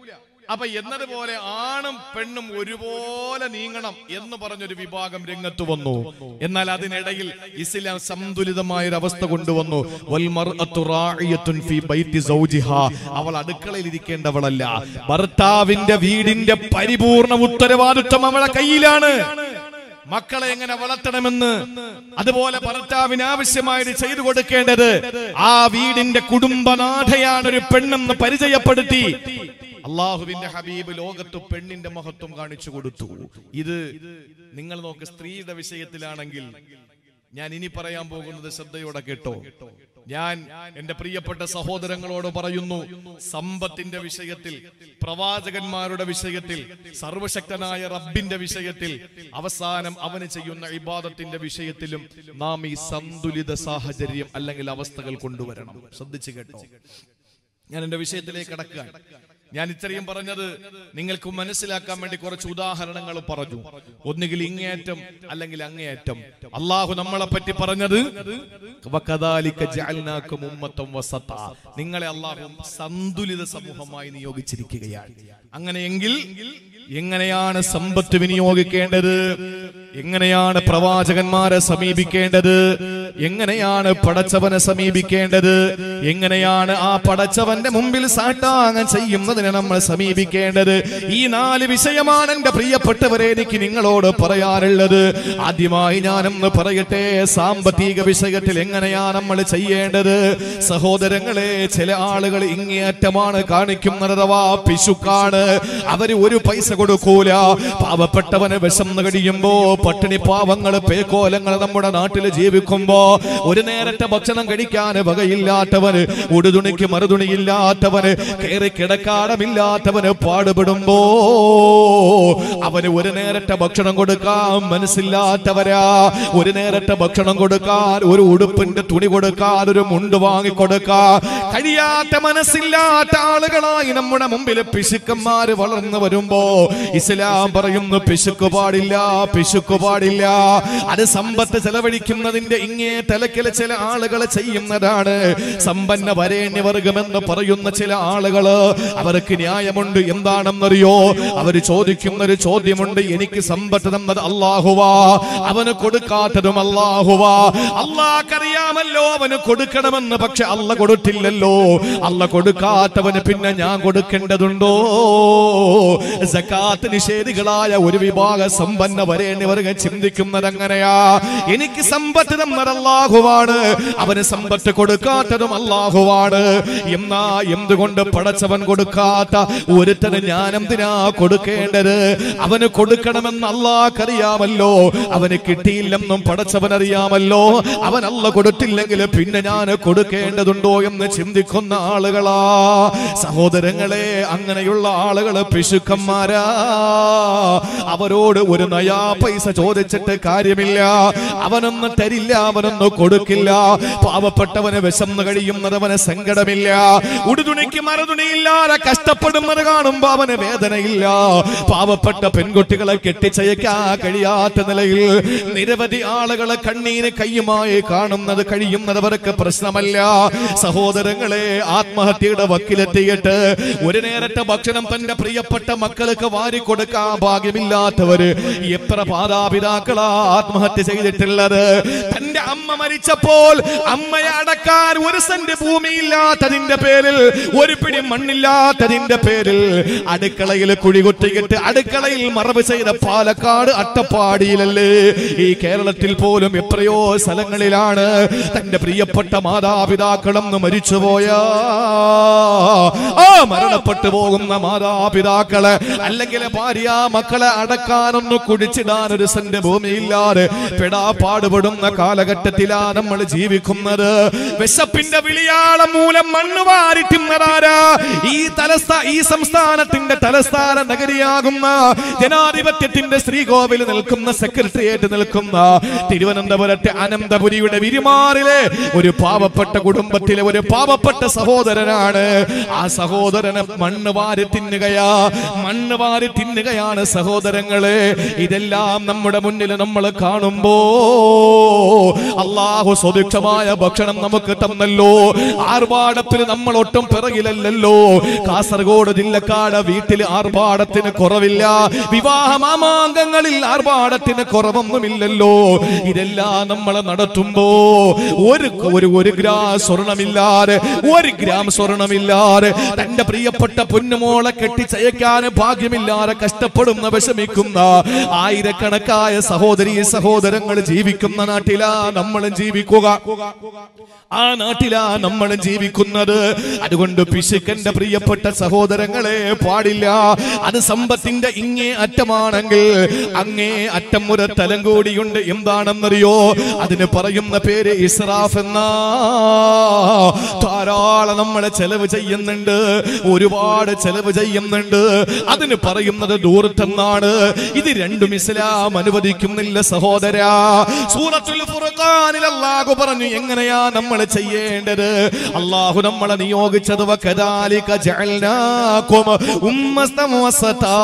അപ്പൊ എന്നതുപോലെ ആണും പെണ്ണും ഒരുപോലെ നീങ്ങണം എന്ന് പറഞ്ഞൊരു വിഭാഗം രംഗത്ത് വന്നു എന്നാൽ അതിനിടയിൽ ഇസ്ലാം സന്തുലിതമായ ഒരു അവസ്ഥ കൊണ്ടുവന്നു വൽമർഅത്തു റാഇയത്തുൻ ഫീ ബൈത്തി സൗജിഹാ. അവൾ അടുക്കളയിൽ ഇരിക്കേണ്ടവളല്ല ഭർത്താവിന്റെ വീടിന്റെ പരിപൂർണ ഉത്തരവാദിത്വം അവളെ കയ്യിലാണ് മക്കളെ എങ്ങനെ വളർത്തണമെന്ന് അതുപോലെ ഭർത്താവിന് ആവശ്യമായത് ചെയ്തു കൊടുക്കേണ്ടത് ആ വീടിന്റെ കുടുംബനാഥയാണ് ഒരു പെണ്ണെന്ന് പരിചയപ്പെടുത്തി അള്ളാഹുവിന്റെ ഹബീബ് ലോകത്ത് പെണ്ണിന്റെ മഹത്വം കാണിച്ചു കൊടുത്തു ഇത് നിങ്ങൾ നോക്ക് സ്ത്രീയുടെ വിഷയത്തിലാണെങ്കിൽ ഞാൻ ഇനി പറയാൻ പോകുന്നത് ശ്രദ്ധയോടെ കേട്ടോ ഞാൻ എന്റെ പ്രിയപ്പെട്ട സഹോദരങ്ങളോട് പറയുന്നു സമ്പത്തിന്റെ വിഷയത്തിൽ പ്രവാചകന്മാരുടെ വിഷയത്തിൽ സർവശക്തനായ റബ്ബിന്റെ വിഷയത്തിൽ അവസാനം അവന് ചെയ്യുന്ന ഇബാദത്തിന്റെ വിഷയത്തിലും നാം ഈ സന്തുലിത സാഹചര്യം അല്ലെങ്കിൽ അവസ്ഥകൾ കൊണ്ടുവരണം ശ്രദ്ധിച്ചു കേട്ടോ ഞാൻ എന്റെ വിഷയത്തിലേക്ക് കടക്കുക ഞാൻ ഇത്രയും പറഞ്ഞത് നിങ്ങൾക്ക് മനസ്സിലാക്കാൻ വേണ്ടി കുറച്ച് ഉദാഹരണങ്ങൾ പറഞ്ഞു ഒന്നുകിൽ ഇങ്ങേയറ്റം അല്ലെങ്കിൽ അങ്ങേയറ്റം അള്ളാഹു നമ്മളെ പറ്റി പറഞ്ഞത് വകദാലിക ജഅൽനാക്കും ഉമ്മത്തം വസത്താ. നിങ്ങളെ അള്ളാഹു സന്തുലിത സമൂഹമായി നിയോഗിച്ചിരിക്കുകയാണ് അങ്ങനെയെങ്കിൽ എങ്ങനെയാണ് സമ്പത്ത് വിനിയോഗിക്കേണ്ടത് എങ്ങനെയാണ് പ്രവാചകന്മാരെ സമീപിക്കേണ്ടത് എങ്ങനെയാണ് പടച്ചവനെ സമീപിക്കേണ്ടത് എങ്ങനെയാണ് ആ പടച്ചവന്റെ മുമ്പിൽ സാട്ടാങ്ങൻ ചെയ്യുന്നതിനെ നമ്മൾ സമീപിക്കേണ്ടത് ഈ നാല് വിഷയമാണ് എന്റെ പ്രിയപ്പെട്ടവരെ എനിക്ക് നിങ്ങളോട് പറയാനുള്ളത് ആദ്യമായി ഞാനൊന്ന് പറയട്ടെ സാമ്പത്തിക വിഷയത്തിൽ എങ്ങനെയാ നമ്മൾ ചെയ്യേണ്ടത് സഹോദരങ്ങളെ ചില ആളുകൾ ഇങ്ങേയറ്റമാണ് കാണിക്കുന്നത് അഥവാ പിശുക്കാണ് അവര് ഒരു പൈസ കൊടുക്കൂല പാവപ്പെട്ടവന് വിശന്ന് കഴിയുമ്പോ പട്ടിണി പാവങ്ങള് പേക്കോലങ്ങൾ നമ്മുടെ നാട്ടിൽ ജീവിക്കുമ്പോ ഒരു നേരത്തെ ഭക്ഷണം കഴിക്കാൻ വകയില്ലാത്തവന് ഉടുതുണിക്ക് മറുതുണിയില്ലാത്തവന് കയറി കിടക്കാടമില്ലാത്തവന് പാടുപെടുമ്പോ അവന് ഒരു നേരത്തെ ഭക്ഷണം കൊടുക്കാൻ മനസ്സില്ലാത്തവരാ ഒരു നേരത്തെ ഭക്ഷണം കൊടുക്കാൻ ഒരു ഉടുപ്പിന്റെ തുണി കൊടുക്കാൻ ഒരു മുണ്ട് വാങ്ങി കൊടുക്കാൻ കഴിയാത്ത മനസ്സില്ലാത്ത ആളുകളായി നമ്മുടെ മുമ്പിൽ പിശുക്കന്മാര് വളർന്നു വരുമ്പോ ഇസ്ലാം പറയുന്നു പിശുക്ക് പാടില്ല പിശുക്ക് പാടില്ല അത് സമ്പത്ത് ചെലവഴിക്കുന്നതിന്റെ ഇങ്ങേ തലക്കിലെ ചില ആളുകൾ ചെയ്യുന്നതാണ് സമ്പന്ന വരേണ്യവർഗം എന്ന് പറയുന്ന ചില ആളുകള് അവർക്ക് ന്യായമുണ്ട് എന്താണെന്നറിയോ അവര് ചോദിക്കുന്ന ഒരു ചോദ്യമുണ്ട് എനിക്ക് സമ്പത്ത് തന്നത് അള്ളാഹുവാ അവന് കൊടുക്കാത്തതും അള്ളാഹുവാ അള്ളാഹ്ക്കറിയാമല്ലോ അവന് കൊടുക്കണമെന്ന് പക്ഷെ അല്ല കൊടുത്തില്ലല്ലോ അല്ല കൊടുക്കാത്തവന് പിന്നെ ഞാൻ കൊടുക്കേണ്ടതുണ്ടോ സക്കാത്ത് നിഷേധികളായ ഒരു വിഭാഗ സമ്പന്ന വരേണ്ടിവർഗം ചിന്തിക്കുന്നത് അങ്ങനെയാ എനിക്ക് സമ്പത്ത് തന്നത് അള്ളാഹുവാണ് അവന് സമ്പത്ത് കൊടുക്കാത്തതും അള്ളാഹുവാണ് എന്നാ എന്തുകൊണ്ട് പടച്ചവൻ കൊടുക്കാത്ത ഒരുത്തന് ഞാൻ എന്തിനാ കൊടുക്കേണ്ടത് അവന് കൊടുക്കണമെന്ന് അള്ളാഹ്ക്കറിയാമല്ലോ അവന് കിട്ടിയില്ലെന്നും പടച്ചവൻ അറിയാമല്ലോ അവൻ അല്ല കൊടുത്തില്ലെങ്കിൽ പിന്നെ ഞാൻ കൊടുക്കേണ്ടതുണ്ടോ എന്ന് ചിന്തിക്കുന്ന ആളുകളാ സഹോദരങ്ങളെ അങ്ങനെയുള്ള ആളുകൾ പിശുക്കന്മാരാ അവരോട് ഒരു നയാ പൈസ ചോദിച്ചിട്ട് കാര്യമില്ല അവനൊന്നും തരില്ല അവനൊന്നും കൊടുക്കില്ല പാവപ്പെട്ടവന് വിശന്ന് കഴിയുന്നത് അവന് സങ്കടമില്ല ഉടുതുണിക്ക് മറുതുണിയില്ലാതെ കഷ്ടപ്പെടുന്നത് കാണുമ്പോ അവന് വേദനയില്ല പാവപ്പെട്ട പെൺകുട്ടികളെ കെട്ടിച്ചയക്കാൻ കഴിയാത്ത നിലയിൽ നിരവധി ആളുകളെ കണ്ണീര് കയ്യുമായി കാണുന്നത് കഴിയുന്നത് അവർക്ക് പ്രശ്നമല്ല സഹോദരങ്ങളെ ആത്മഹത്യയുടെ വക്കിലെത്തിയിട്ട് ഒരു നേരത്തെ ഭക്ഷണം തന്റെ പ്രിയപ്പെട്ട മക്കൾക്ക് വാരിക്കൊടുക്കാൻ ഭാഗ്യമില്ലാത്തവര് എത്ര മാതാപിതാക്കളാ ആത്മഹത്യ ചെയ്തിട്ടുള്ളത് തന്റെ അമ്മ മരിച്ചപ്പോൾ അമ്മയെ അടക്കാൻ ഒരു സെന്റ് ഭൂമിയില്ലാത്തതിന്റെ പേരിൽ ഒരു പിടി മണ്ണില്ലാത്തതിന്റെ പേരിൽ അടുക്കളയിൽ കുഴികുത്തിയിട്ട് അടുക്കളയിൽ മറവ് ചെയ്ത പാലക്കാട് അട്ടപ്പാടിയിലല്ലേ ഈ കേരളത്തിൽ പോലും എത്രയോ സ്ഥലങ്ങളിലാണ് തന്റെ പ്രിയപ്പെട്ട മാതാപിതാക്കളെന്ന് മരിച്ചുപോയ ആ മരണപ്പെട്ടു പോകുന്ന മാതാപിതാക്കളെ അല്ലെങ്കിൽ ഭാര്യ മക്കളെ അടക്കാനൊന്ന് കുടിച്ചിടാൻ ഒരു സെന്റ് ഭൂമിയില്ലാതെ പെടാ പാടുപെടുന്ന കാലഘട്ടത്തിലാ നമ്മൾ ജീവിക്കുന്നത് വിശപ്പിന്റെ വിളിയാളം മൂലം മണ്ണ് വാരി തിന്നതാരാ ഈ തലസ്ഥാ ഈ സംസ്ഥാനത്തിന്റെ തലസ്ഥാന നഗരിയാകുന്ന ജനാധിപത്യത്തിന്റെ ശ്രീകോവിൽ നിൽക്കുന്ന സെക്രട്ടേറിയറ്റ് നിൽക്കുന്ന തിരുവനന്തപുരത്തെ അനന്തപുരിയുടെ വിരിമാറിലെ ഒരു പാവപ്പെട്ട കുടുംബത്തിലെ ഒരു പാവപ്പെട്ട സഹോദരനാണ് ആ സഹോദരനെ മണ്ണ് വാരി തിന്നുകയാ മണ്ണ് വാരി തിന്നുകയാണ് സഹോദരങ്ങളെ ഇതെല്ലാം നമ്മുടെ മുന്നിൽ നമ്മൾ കാണുമ്പോ അള്ളാഹു സുഭിക്ഷമായ ഭക്ഷണം നമുക്ക് തന്നല്ലോ ആർഭാടത്തിന് നമ്മൾ ഒട്ടും പിറകിലല്ലോ കാസർഗോഡ് ജില്ലക്കാട് വീട്ടിൽ ആർഭാടത്തിന് കുറവില്ല വിവാഹ മാമാങ്കങ്ങളിൽ ആർഭാടത്തിന് കുറവൊന്നുമില്ലല്ലോ ഇതെല്ലാം നമ്മൾ നടത്തുമ്പോ ഒരു ഒരു ഒരു ഗ്രാം സ്വർണമില്ലാതെ ഒരു ഗ്രാം സ്വർണമില്ലാതെ തന്റെ പ്രിയപ്പെട്ട പൊന്നുമോളെ കെട്ടിച്ചയക്കാൻ ഭാഗ്യമില്ലാതെ കഷ്ടപ്പെടുന്ന വിഷമിക്കുന്ന ആയിരക്കണക്കായ സഹോദരി സഹോദരങ്ങൾ ജീവിക്കുന്ന നാട്ടിലാ നമ്മളും ജീവിക്കുക ആ നാട്ടിലാ നമ്മളും ജീവിക്കുന്നത് അതുകൊണ്ട് പിശുക്കന്റെ പ്രിയപ്പെട്ട സഹോദരങ്ങളെ പാടില്ല അത് സമ്പത്തിന്റെ ഇങ്ങേ അറ്റമാണെങ്കിൽ അങ്ങേ അറ്റം ഒരു തലം കൂടിയുണ്ട് എന്താണെന്നറിയോ അതിന് പറയുന്ന പേര് ഇസ്രാഫ് എന്നാ ധാരാളം നമ്മളെ ചെലവ് ചെയ്യുന്നുണ്ട് ഒരുപാട് ചെലവ് ചെയ്യുന്നുണ്ട് അതിന് പറയുന്നത് ദൂരത്തെന്നാണ് ഇത് രണ്ടും ഇസ്ലാം അനുവദിക്കുന്നില്ല സഹോദര സൂറത്തുൽ ഫുർഖാനിൽ അല്ലാഹു പറഞ്ഞു എങ്ങനെയാ നമ്മൾ ചെയ്യേണ്ടത് അള്ളാഹു നമ്മളെ നിയോഗിച്ചത് വകദാലിക ജഅൽനാകും ഉമ്മത്തം വസതാ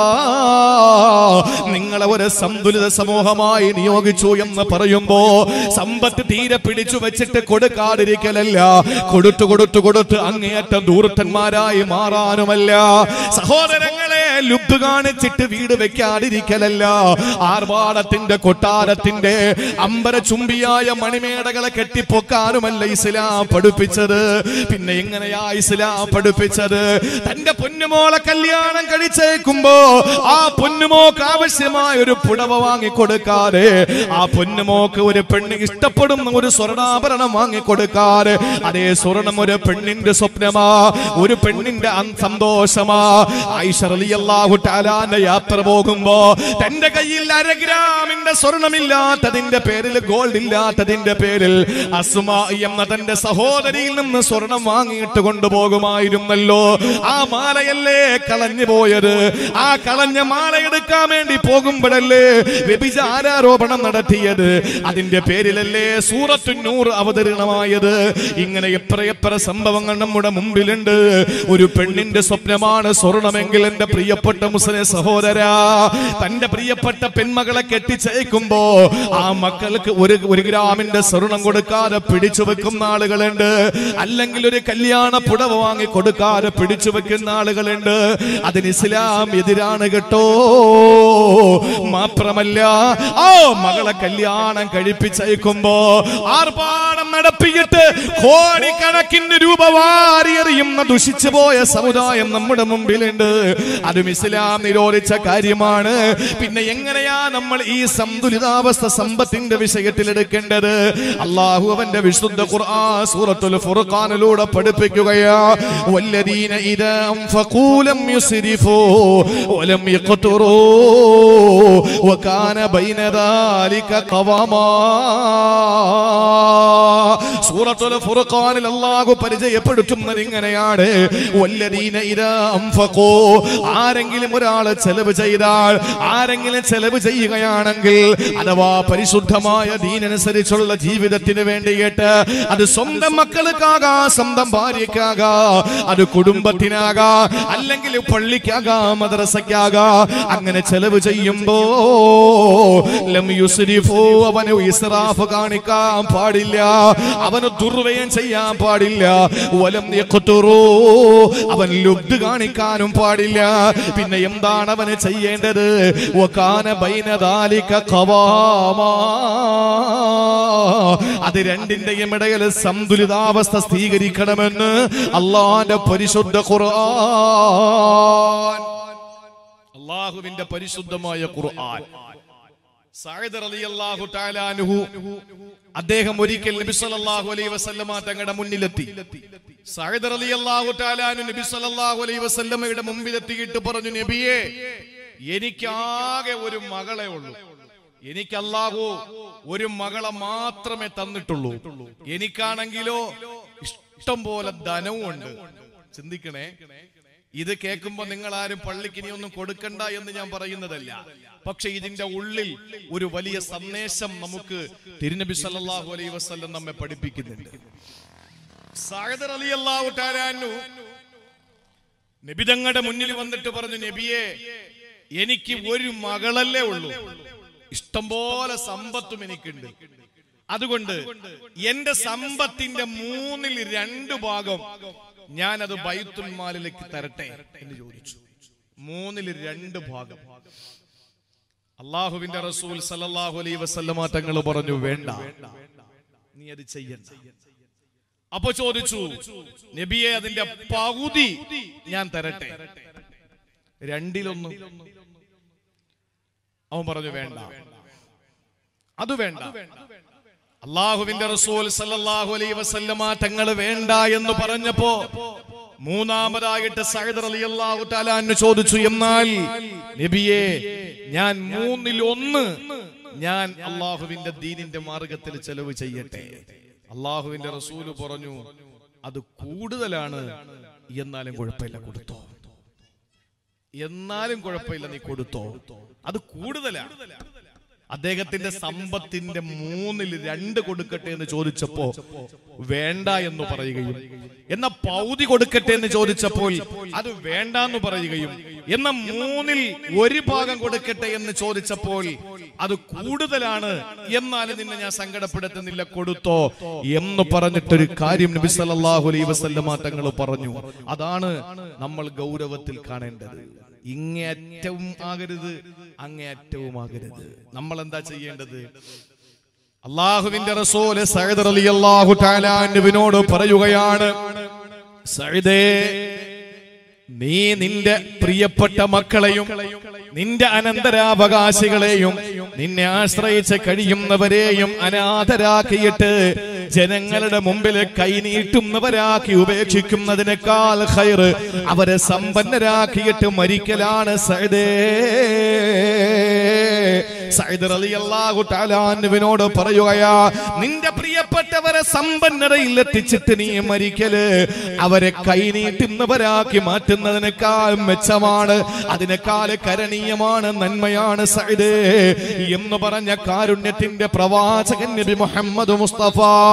നിങ്ങളെ ഒരു സന്തുലിത സമൂഹമായി നിയോഗിച്ചു എന്ന് പറയുമ്പോ സമ്പത്ത് തീരെ പിടിച്ചു വെച്ചിട്ട് കൊടുക്കാതിരിക്കലല്ല കൊടുത്തു കൊടുത്തു കൊടുത്ത് അങ്ങേയറ്റം ദൂരത്തന്മാരായി മാറാനുമല്ല സഹോദരങ്ങളെ ലുബ് കാണിച്ചിട്ട് വീട് വെക്കാതിരിക്കലല്ല ആർഭാടത്തിന്റെ കൊട്ടാരത്തിന്റെ അമ്പര ചുംബിയായ മണിമേടകളെ കെട്ടിപ്പൊക്കാനുമല്ല ഇസ്ലാം പഠിപ്പിച്ചത് പിന്നെ എങ്ങനെയാ ഇസ്ലാം പഠിപ്പിച്ചത് തന്റെ പൊന്നുമോളെ കല്യാണം കഴിച്ചേക്കുമ്പോ ആ പൊന്നുമോക്ക് ആവശ്യമായ ഒരു പുടവ വാങ്ങിക്കൊടുക്കാതെ ആ പൊന്നുമോക്ക് ഒരു പെണ്ണ് ഇഷ്ടപ്പെടുന്ന ഒരു സ്വർണ്ണാഭരണം വാങ്ങിക്കൊടുക്കാതെ അതേ സ്വർണം ഒരു പെണ്ണിന്റെ സ്വപ്നമാ ഒരു പെണ്ണിന്റെ അൻ- സന്തോഷമാ ആയിഷ റളിയല്ലാഹു തആലാന്റെ യാത്ര പോകുമ്പോ തന്റെ കയ്യിൽ അര ഗ്രാമിന്റെ സ്വർണമില്ലാത്തതിന്റെ പേരിൽ ഗോൾഡ് ഇല്ലാത്തതിന്റെ പേരിൽ അസുമ എന്ന തന്റെ സഹോദരിയിൽ നിന്ന് സ്വർണം വാങ്ങിയിട്ട് കൊണ്ടുപോകുമായിരുന്നല്ലോ ആ മാലയല്ലേ കളഞ്ഞു പോയത് ആ കളഞ്ഞ മാല എടുക്കാൻ വേണ്ടി പോകുമ്പോഴല്ലേ വ്യഭിചാരോപണം നടത്തിയത് അതിന്റെ പേരിലല്ലേ സൂറത്തു നൂർ അവതരണമായത് ഇങ്ങനെ എത്രയെത്ര സംഭവങ്ങൾ നമ്മുടെ മുമ്പിലുണ്ട് ഒരു പെണ്ണിന്റെ സ്വപ്നമാണ് സ്വർണമെങ്കിൽ എന്റെ പ്രിയപ്പെട്ട മുസ്ലിം സഹോദര തന്റെ പ്രിയപ്പെട്ട പെൺമകളെ കെട്ടിച്ചയക്കുമ്പോ ആ മക്കൾക്ക് ഒരു ഒരു ഗ്രാമിന്റെ സ്വർണം കൊടുക്കാതെ പിടിച്ചു വെക്കുന്ന ആളുകളുണ്ട് അല്ലെങ്കിൽ ഒരു കല്യാണ പുടവ വാങ്ങി കൊടുക്കാതെ പിടിച്ചു വെക്കുന്ന ആളുകളുണ്ട് അതിന് ഇസ്ലാം എതിരാണ് കേട്ടോ മാത്രമല്ല ആ മകളെ കല്യാണം കഴിപ്പിച്ചയക്കുമ്പോ ആർഭാടം നടപ്പിയിട്ട് കോടിക്കണക്കിന് രൂപ വാരിയെറിയുന്ന ദുഷിച്ചു പോയ സമുദായം നമ്മുടെ മുമ്പിലുണ്ട് അതും ഇസ്ലാം നിരോധിച്ച കാര്യമാണ് പിന്നെ എങ്ങനെയാ നമ്മൾ ഈ സന്തുലിതാവസ്ഥ സമ്പത്തിന്റെ വിഷയത്തിൽ എടുക്കേണ്ടത് അള്ളാഹു അവന്റെ വിശുദ്ധ ഖുർആൻ സൂറത്തുൽ ഫുർഖാനിലൂടെ പഠിപ്പിക്കുകയാ വല്ലദീന ഇദാ അൻഫഖൂ ലം യുസ്രിഫൂ വലം യഖ്തുറൂ വകാന ബൈന ദാലിക ഖവാമാ സൂറത്തുൽ ഫുർഖാനിൽ അല്ലാഹു പരിചയപ്പെടുത്തുന്നത് ഇങ്ങനെയാണ് വല്ലദീന ഇദാ അൻഫഖൂ ആരെങ്കിലും ഒരാൾ ചെലവ് ചെയ്താൽ ആരെങ്കിലും ചെലവ് ചെയ്യുകയാണെങ്കിൽ അഥവാ പരിശുദ്ധമായ ദീനനുസരിച്ചുള്ള ജീവിതത്തിന് വേണ്ടിയിട്ട് അത് സ്വന്തം മക്കൾക്കാകാ സ്വന്തം ഭാര്യക്കാകാ അത് കുടുംബത്തിനാകാ അല്ലെങ്കിൽ പള്ളിക്കാകാ മദ്രസക്കാകാ അങ്ങനെ ചെലവ് ചെയ്യുമ്പോ ലം യുസ്രിഫു അവന് ഇസ്രാഫ് കാണിക്കാൻ പാടില്ല അവന് ദുർവ്യയം ചെയ്യാൻ പാടില്ല വലം യഖ്തുറൂ അവൻ ലുബ്ധ് കാണിക്കാനും പാടില്ല പിന്നെ എന്താണ് അവന് ചെയ്യേണ്ടത് വകാന ബൈന ദാലിക ഖവാമാ അത് രണ്ടിന്റെയും ഇടയിൽ സന്തുലിതാവസ്ഥ സ്ഥിരീകരിക്കണമെന്ന് അള്ളാന്റെ പരിശുദ്ധ ഖുർആൻ അള്ളാഹുവിന്റെ പരിശുദ്ധമായ ഖുർആൻ സഅദ് റളിയല്ലാഹു തആല അൻഹു അദ്ദേഹം ഒരിക്കൽ നബി സല്ലല്ലാഹു അലൈഹി വസല്ലമ തങ്ങളുടെ മുന്നിലെത്തി സഅദ് റളിയല്ലാഹു തആല അൻഹു നബി സല്ലല്ലാഹു അലൈഹി വസല്ലമയുടെ മുമ്പിലെത്തിയിട്ട് പറഞ്ഞു നബിയെ എനിക്കാകെ ഒരു മകളെ ഉള്ളൂ എനിക്ക് അല്ലാഹു ഒരു മകളെ മാത്രമേ തന്നിട്ടുള്ളൂ എനിക്കാണെങ്കിലോ ഇഷ്ടം പോലെ ധനവും ഉണ്ട് ചിന്തിക്കണേ ഇത് കേൾക്കുമ്പോ നിങ്ങൾ ആരും പള്ളിക്ക് ഇനി ഒന്നും കൊടുക്കണ്ട എന്ന് ഞാൻ പറയുന്നതല്ല പക്ഷെ ഇതിന്റെ ഉള്ളിൽ ഒരു വലിയ സന്ദേശം നമുക്ക് തിരുനബി സല്ലല്ലാഹു അലൈഹി വസല്ലം നമ്മെ പഠിപ്പിക്കുന്നുണ്ട് സഅദ് റളിയല്ലാഹു തആല അൻഹു നബി തങ്ങളുടെ മുന്നിൽ വന്നിട്ട് പറഞ്ഞു നബിയെ എനിക്ക് ഒരു മകളല്ലേ ഉള്ളൂ ഇഷ്ടംപോലെ സമ്പത്തും എനിക്കുണ്ട് അതുകൊണ്ട് എന്റെ സമ്പത്തിന്റെ മൂന്നിൽ രണ്ട് ഭാഗം ഞാൻ അത് ബൈത്തുൽ മാലിലേക്ക് തരട്ടെ എന്ന് ചോദിച്ചു മൂന്നിൽ രണ്ട് ഭാഗം അള്ളാഹുവിന്റെ റസൂൽ സല്ലല്ലാഹു അലൈഹി വസല്ലമ തങ്ങൾ പറഞ്ഞു വേണ്ട നീ അത് ചെയ്യണ്ട അപ്പൊ ചോദിച്ചു നബിയെ അതിന്റെ പകുതി ഞാൻ തരട്ടെ രണ്ടിലൊന്നും അവൻ പറഞ്ഞു വേണ്ട അത് വേണ്ട അള്ളാഹുവിന്റെ റസൂൽ സല്ലല്ലാഹു അലൈഹി വസല്ലമ തങ്ങൾ വേണ്ട എന്ന് പറഞ്ഞപ്പോ മൂന്നാമതായിട്ട് സഹദർ അലി അള്ളാഹു താലാന്ന് ചോദിച്ചു എന്നാൽ നബിയെ ഞാൻ മൂന്നിൽ ഒന്ന് ഞാൻ അള്ളാഹുവിന്റെ ദീനിന്റെ മാർഗത്തിൽ ചെലവ് ചെയ്യട്ടെ അള്ളാഹുവിന്റെ റസൂല് പറഞ്ഞു അത് കൂടുതലാണ് എന്നാലും കുഴപ്പമില്ല കൊടുത്തോ എന്നാലും കുഴപ്പമില്ല നീ കൊടുത്തോ അത് കൂടുതലാണ് അദ്ദേഹത്തിന്റെ സമ്പത്തിന്റെ മൂന്നിൽ രണ്ട് കൊടുക്കട്ടെ എന്ന് ചോദിച്ചപ്പോ വേണ്ട എന്ന് പറയുകയും എന്ന പൗതി കൊടുക്കട്ടെ എന്ന് ചോദിച്ചപ്പോൾ അത് വേണ്ട എന്ന് പറയുകയും എന്ന മൂന്നിൽ ഒരു ഭാഗം കൊടുക്കട്ടെ എന്ന് ചോദിച്ചപ്പോൾ അത് കൂടുതലാണ് എന്നാലും നിന്നെ ഞാൻ സങ്കടപ്പെടുത്തുന്നില്ല കൊടുത്തോ എന്ന് പറഞ്ഞിട്ടൊരു കാര്യം നബി സല്ലല്ലാഹു അലൈഹി വസല്ലമ തങ്ങൾ പറഞ്ഞു അതാണ് നമ്മൾ ഗൗരവത്തിൽ കാണേണ്ടത് ഇങ്ങേയറ്റവും ആകരുത് അങ്ങേയറ്റവും ആകരുത് നമ്മൾ എന്താ ചെയ്യേണ്ടത് അള്ളാഹുവിന്റെ റസൂല് സയ്യിദ് റളിയല്ലാഹു തആല അൻഹുവിനോട് പറയുകയാണ് സയ്യിദേ നീ നിന്റെ പ്രിയപ്പെട്ട മക്കളെയും നിന്റെ അനന്തരാവകാശികളെയും നിന്നെ ആശ്രയിച്ച് കഴിയുന്നവരെയും അനാഥരാക്കിയിട്ട് ജനങ്ങളുടെ മുമ്പിൽ കൈനീട്ടുന്നവരാക്കി ഉപേക്ഷിക്കുന്നതിനേക്കാൾ ഹൈർ അവരെ സമ്പന്നരാക്കിയിട്ട് മരിക്കലാണ് സൈദേ സൈദ് റളിയല്ലാഹു തആല അൻഹുവിനോട് പറയുകയാ നിന്റെ പ്രിയപ്പെട്ടവരെ സമ്പന്നതയിൽ എത്തിച്ചിട്ട് നീ മരിക്കല് അവരെ കൈനീട്ടുന്നവരാക്കി മാറ്റുന്നതിനേക്കാൾ മെച്ചമാണ് അതിനേക്കാൾ കരണീയമാണ് നന്മയാണ് സൈദ് എന്ന് പറഞ്ഞ കാരുണ്യത്തിന്റെ പ്രവാചകൻ നബി മുഹമ്മദ് മുസ്തഫ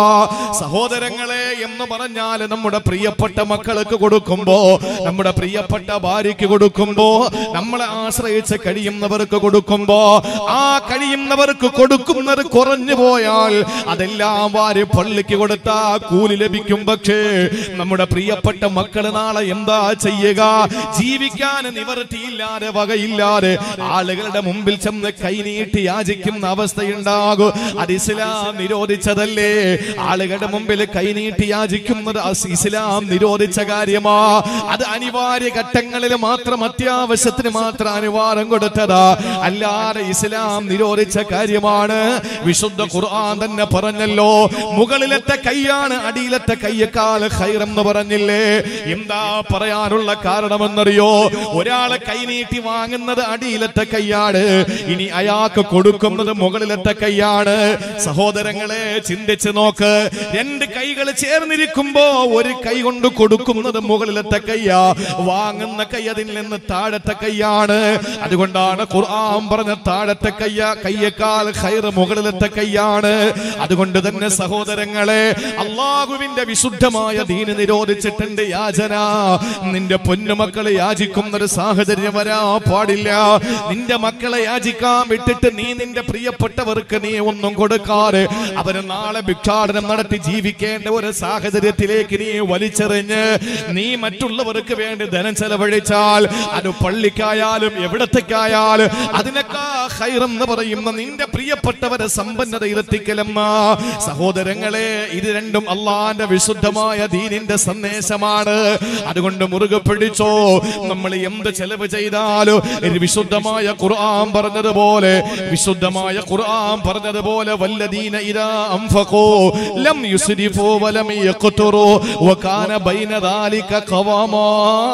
സഹോദരങ്ങളെ എന്ന് പറഞ്ഞാൽ നമ്മുടെ പ്രിയപ്പെട്ട മക്കൾക്ക് കൊടുക്കുമ്പോ നമ്മുടെ പ്രിയപ്പെട്ട ഭാര്യയ്ക്ക് കൊടുക്കുമ്പോ നമ്മളെ ആശ്രയിച്ച് കഴിയുന്നവർക്ക് കൊടുക്കുമ്പോ ആ കഴിയുന്നവർക്ക് കൊടുക്കുന്നത് കുറഞ്ഞു പോയാൽ അതെല്ലാം വാരി പള്ളിക്ക് കൊടുത്താ കൂലി ലഭിക്കും പക്ഷേ നമ്മുടെ പ്രിയപ്പെട്ട മക്കള് നാളെ എന്താ ചെയ്യുക ജീവിക്കാൻ നിവർത്തിയില്ലാതെ വകയില്ലാതെ ആളുകളുടെ മുമ്പിൽ ചെന്ന് കൈനീട്ടി യാചിക്കുന്ന അവസ്ഥയുണ്ടാകും അത് ഇസ്ലാം നിരോധിച്ചതല്ലേ ആളുകളുടെ മുമ്പിൽ കൈനീട്ടി യാചിക്കുന്നത് അസ് ഇസ്ലാം നിരോധിച്ച കാര്യമാ അത് അനിവാര്യ ഘട്ടങ്ങളിൽ മാത്രം അത്യാവശ്യത്തിന് മാത്രം അനുവാദം കൊടുത്തതാ അല്ലാതെ ഇസ്ലാം നിരോധിച്ച കാര്യമാണ് വിശുദ്ധ ഖുർആൻ തന്നെ പറഞ്ഞല്ലോ മുകളിലത്തെ കൈയാണ് അടിയിലത്തെ കയ്യേക്കാൾ ഹൈറെന്ന് പറഞ്ഞില്ലേ എന്താ പറയാനുള്ള കാരണമെന്നറിയോ ഒരാളെ കൈനീട്ടി വാങ്ങുന്നത് അടിയിലത്തെ കൈയാണ് ഇനി അയാൾക്ക് കൊടുക്കുന്നത് മുകളിലത്തെ കൈയാണ് സഹോദരങ്ങളെ ചിന്തിച്ച് നോക്ക് രണ്ട് കൈകൾ ചേർന്നിരിക്കുമ്പോ ഒരു കൈ കൊണ്ട് കൊടുക്കുന്നത് മുകളിലത്തെ കയ്യാ വാങ്ങുന്ന കൈ അതിൽ നിന്ന് താഴത്തെ കൈയാണ് അതുകൊണ്ടാണ് ഖുർആൻ പറഞ്ഞ താഴത്തെ കയ്യ കയ്യേക്കാൾ ഹൈർ മുകളിലത്തെ കൈയാണ് അതുകൊണ്ട് തന്നെ സഹോദരങ്ങളെ അള്ളാഹുവിന്റെ വിശുദ്ധമായ ദീന് നിരോധിച്ചിട്ടുണ്ട് യാചന നിന്റെ പൊന്നുമക്കളെ യാചിക്കുന്ന ഒരു സാഹചര്യം വരാ പാടില്ല നിന്റെ മക്കളെ യാചിക്കാൻ വിട്ടിട്ട് നീ നിന്റെ പ്രിയപ്പെട്ടവർക്ക് നീ ഒന്നും കൊടുക്കാതെ അവര് നാളെ ഭിക്ഷാടനം നടത്തി ജീവിക്കേണ്ട ഒരു സാഹചര്യത്തിലേക്ക് നീ വലിച്ചെറിഞ്ഞ് നീ മറ്റുള്ളവർക്ക് വേണ്ടി ധനം ചെലവഴിച്ചാൽ അത് പള്ളിക്കായാലും എവിടത്തേക്കായാലും അതിനൊക്കെ ഹൈറെന്ന് പറയുന്ന നിന്റെ പ്രിയപ്പെട്ടവരെ സമ്പന്നതയിലെത്തിക്കലമ്മ സഹോദരങ്ങളെ ഇത് രണ്ടും അള്ളാന്റെ വിശുദ്ധമായ ദീനിന്റെ സന്ദേശമാണ് അതുകൊണ്ട് മുറുകെ പിടിച്ചോ നമ്മൾ എന്ത് ചെലവ് ചെയ്താലും ഒരു വിശുദ്ധമായ ഖുർആൻ പറഞ്ഞതുപോലെ വിശുദ്ധമായ ഖുർആൻ പറഞ്ഞതുപോലെ വല്ലദീന ഇദാ അൻഫഖൂ ലം യുസ്രിഫൂ വലം യഖ്തുറൂ വകാന ബൈന ദാലിക ഖവാമാ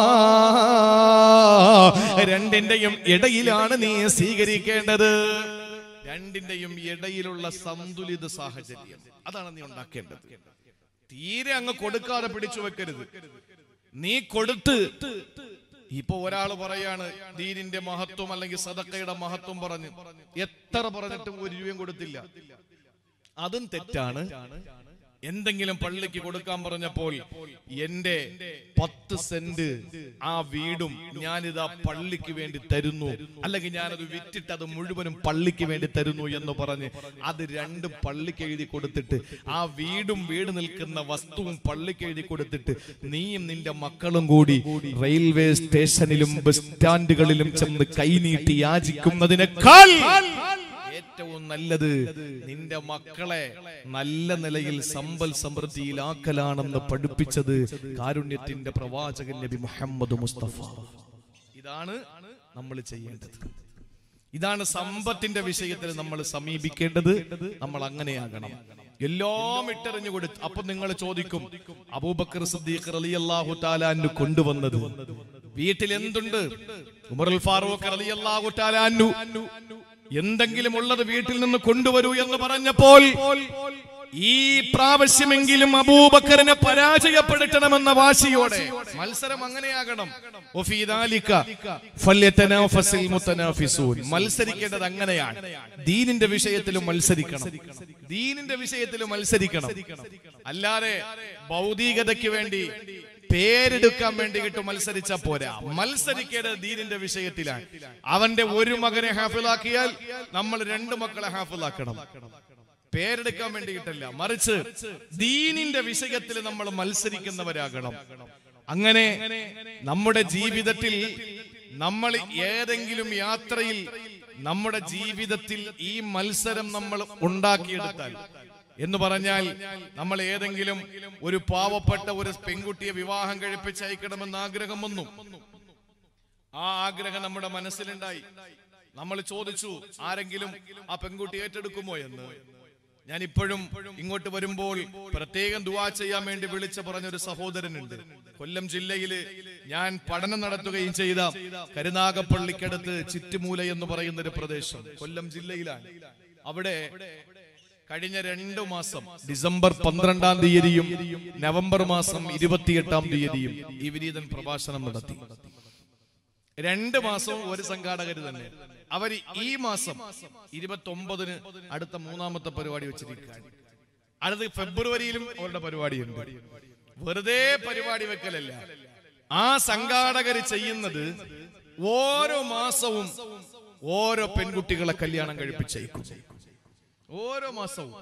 രണ്ടിന്റെയും ഇടയിലാണ് നീ സ്വീകരിക്കേണ്ടത് രണ്ടിന്റെയും ഇടയിലുള്ള സന്തുലിത സാഹചര്യം അതാണ് നീ ഉണ്ടാക്കേണ്ടത് തീരെ അങ്ങ് കൊടുക്കാതെ പിടിച്ചു വെക്കരുത് നീ കൊടുത്ത് ഇപ്പൊ ഒരാൾ പറയാണ് ദീനിന്റെ മഹത്വം അല്ലെങ്കിൽ സദക്കയുടെ മഹത്വം പറഞ്ഞ് എത്ര പറഞ്ഞിട്ടും ഒരു രൂപയും കൊടുത്തില്ല അതും തെറ്റാണ് എന്തെങ്കിലും പള്ളിക്ക് കൊടുക്കാൻ പറഞ്ഞപ്പോൾ എന്റെ പത്ത് സെന്റ് ആ വീടും ഞാനിതാ പള്ളിക്ക് വേണ്ടി തരുന്നു അല്ലെങ്കിൽ ഞാനത് വിറ്റിട്ട് അത് മുഴുവനും പള്ളിക്ക് വേണ്ടി തരുന്നു എന്ന് പറഞ്ഞ് അത് രണ്ടും പള്ളിക്ക് എഴുതി കൊടുത്തിട്ട് ആ വീടും വീട് നിൽക്കുന്ന വസ്തുവും പള്ളിക്ക് എഴുതി കൊടുത്തിട്ട് നീയും നിന്റെ മക്കളും കൂടി റെയിൽവേ സ്റ്റേഷനിലും ബസ് സ്റ്റാൻഡുകളിലും ചെന്ന് കൈനീട്ടി യാചിക്കുന്നതിനേക്കാൾ ഏറ്റവും നല്ലത് നിന്റെ മക്കളെ നല്ല നിലയിൽ സമ്പൽ സമൃദ്ധിയിലാക്കലാണെന്ന് പഠിപ്പിച്ചത് കാരുണ്യത്തിന്റെ പ്രവാചകൻ നബി മുഹമ്മദ് മുസ്തഫ ഇതാണ് നമ്മൾ ചെയ്യേണ്ടത് ഇതാണ് സമ്പത്തിന്റെ വിഷയത്തിൽ നമ്മൾ സമീപിക്കേണ്ടത് നമ്മൾ അങ്ങനെയാകണം എല്ലാം ഇട്ടെറിഞ്ഞു കൊടുത്ത് അപ്പൊ നിങ്ങൾ ചോദിക്കും അബൂബക്കർ സിദ്ദീഖ് റളിയല്ലാഹു തആലാനു കൊണ്ടുവന്നത് വീട്ടിൽ എന്തുണ്ട് ഉമറുൽ ഫാറൂഖ് റളിയല്ലാഹു തആലാനു എന്തെങ്കിലും ഉള്ളത് വീട്ടിൽ നിന്ന് കൊണ്ടുവരൂ എന്ന് പറഞ്ഞപ്പോൾ ഈ പ്രാവശ്യമെങ്കിലും അബൂബക്കറിനെ പരാജയപ്പെടുത്തണമെന്ന വാശിയോടെ മത്സരം അങ്ങനെയാകണം വഫീ ദാലിക ഫല്യതനാഫസിൽ മുത്തനാഫിസൂൻ. മത്സരിക്കേണ്ടത് അങ്ങനെയാണ് ദീനിന്റെ വിഷയത്തിലും മത്സരിക്കണം ദീനിന്റെ വിഷയത്തിലും മത്സരിക്കണം അല്ലാതെ ഭൗതികതയ്ക്ക് വേണ്ടി പേരെടുക്കാൻ വേണ്ടി കിട്ടും മത്സരിച്ച പോരാ മത്സരിക്കേണ്ടത് ദീനിന്റെ വിഷയത്തിലാണ് അവന്റെ ഒരു മകനെ ഹാഫിലാക്കിയാൽ നമ്മൾ രണ്ട് മക്കളെ ഹാഫിലാക്കണം പേരെടുക്കാൻ വേണ്ടി കിട്ടില്ല മറിച്ച് ദീനിന്റെ വിഷയത്തിൽ നമ്മൾ മത്സരിക്കുന്നവരാകണം അങ്ങനെ നമ്മുടെ ജീവിതത്തിൽ നമ്മൾ ഏതെങ്കിലും യാത്രയിൽ നമ്മുടെ ജീവിതത്തിൽ ഈ മത്സരം നമ്മൾ ഉണ്ടാക്കിയെടുത്താൽ എന്ന് പറഞ്ഞാൽ നമ്മൾ ഏതെങ്കിലും ഒരു പാവപ്പെട്ട ഒരു പെൺകുട്ടിയെ വിവാഹം കഴിപ്പിച്ച് അയക്കണമെന്ന് ആഗ്രഹം വന്നു ആ ആഗ്രഹം നമ്മുടെ മനസ്സിലുണ്ടായി നമ്മൾ ചോദിച്ചു ആരെങ്കിലും ആ പെൺകുട്ടി ഏറ്റെടുക്കുമോ എന്ന് ഞാൻ ഇപ്പോഴും ഇങ്ങോട്ട് വരുമ്പോൾ പ്രത്യേകം ദുവാ ചെയ്യാൻ വേണ്ടി വിളിച്ച പറഞ്ഞൊരു സഹോദരനുണ്ട് കൊല്ലം ജില്ലയില് ഞാൻ പഠനം നടത്തുകയും ചെയ്ത കരുനാഗപ്പള്ളിക്കടുത്ത് ചിറ്റുമൂല എന്ന് പറയുന്ന ഒരു പ്രദേശം കൊല്ലം ജില്ലയിലാണ് അവിടെ കഴിഞ്ഞ രണ്ടു മാസം ഡിസംബർ പന്ത്രണ്ടാം തീയതിയും നവംബർ മാസം ഇരുപത്തിയെട്ടാം തീയതിയും ഈ വിനീതൻ പ്രഭാഷണം നടത്തി രണ്ട് മാസവും ഒരു സംഘാടകര് തന്നെ അവര് ഈ മാസം ഇരുപത്തി ഒമ്പതിന് അടുത്ത മൂന്നാമത്തെ പരിപാടി വെച്ചിരിക്കുകയാണ് അടുത്ത ഫെബ്രുവരിയിലും അവരുടെ പരിപാടിയുണ്ട് വെറുതെ പരിപാടി വെക്കലല്ല ആ സംഘാടകര് ചെയ്യുന്നത് ഓരോ മാസവും ഓരോ പെൺകുട്ടികളെ കല്യാണം കഴിപ്പിച്ചേക്കും ഓരോ മാസവും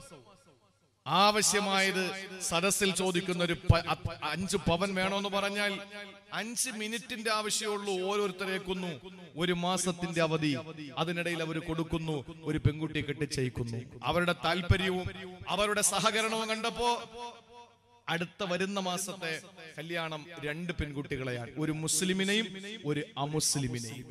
ആവശ്യമായത് സദസ്സിൽ ചോദിക്കുന്ന ഒരു പ- അ- അഞ്ച് പവൻ വേണമെന്ന് പറഞ്ഞാൽ അഞ്ച് മിനിറ്റിന്റെ ആവശ്യമുള്ളൂ ഓരോരുത്തരേക്കുന്നു ഒരു മാസത്തിന്റെ അവധി അതിനിടയിൽ അവർ കൊടുക്കുന്നു ഒരു പെൺകുട്ടിയെ കെട്ടിച്ചയക്കുന്നു അവരുടെ താല്പര്യവും അവരുടെ സഹകരണവും കണ്ടപ്പോ അടുത്ത വരുന്ന മാസത്തെ കല്യാണം രണ്ട് പെൺകുട്ടികളെയാണ് ഒരു മുസ്ലിമിനെയും ഒരു അമുസ്ലിമിനെയും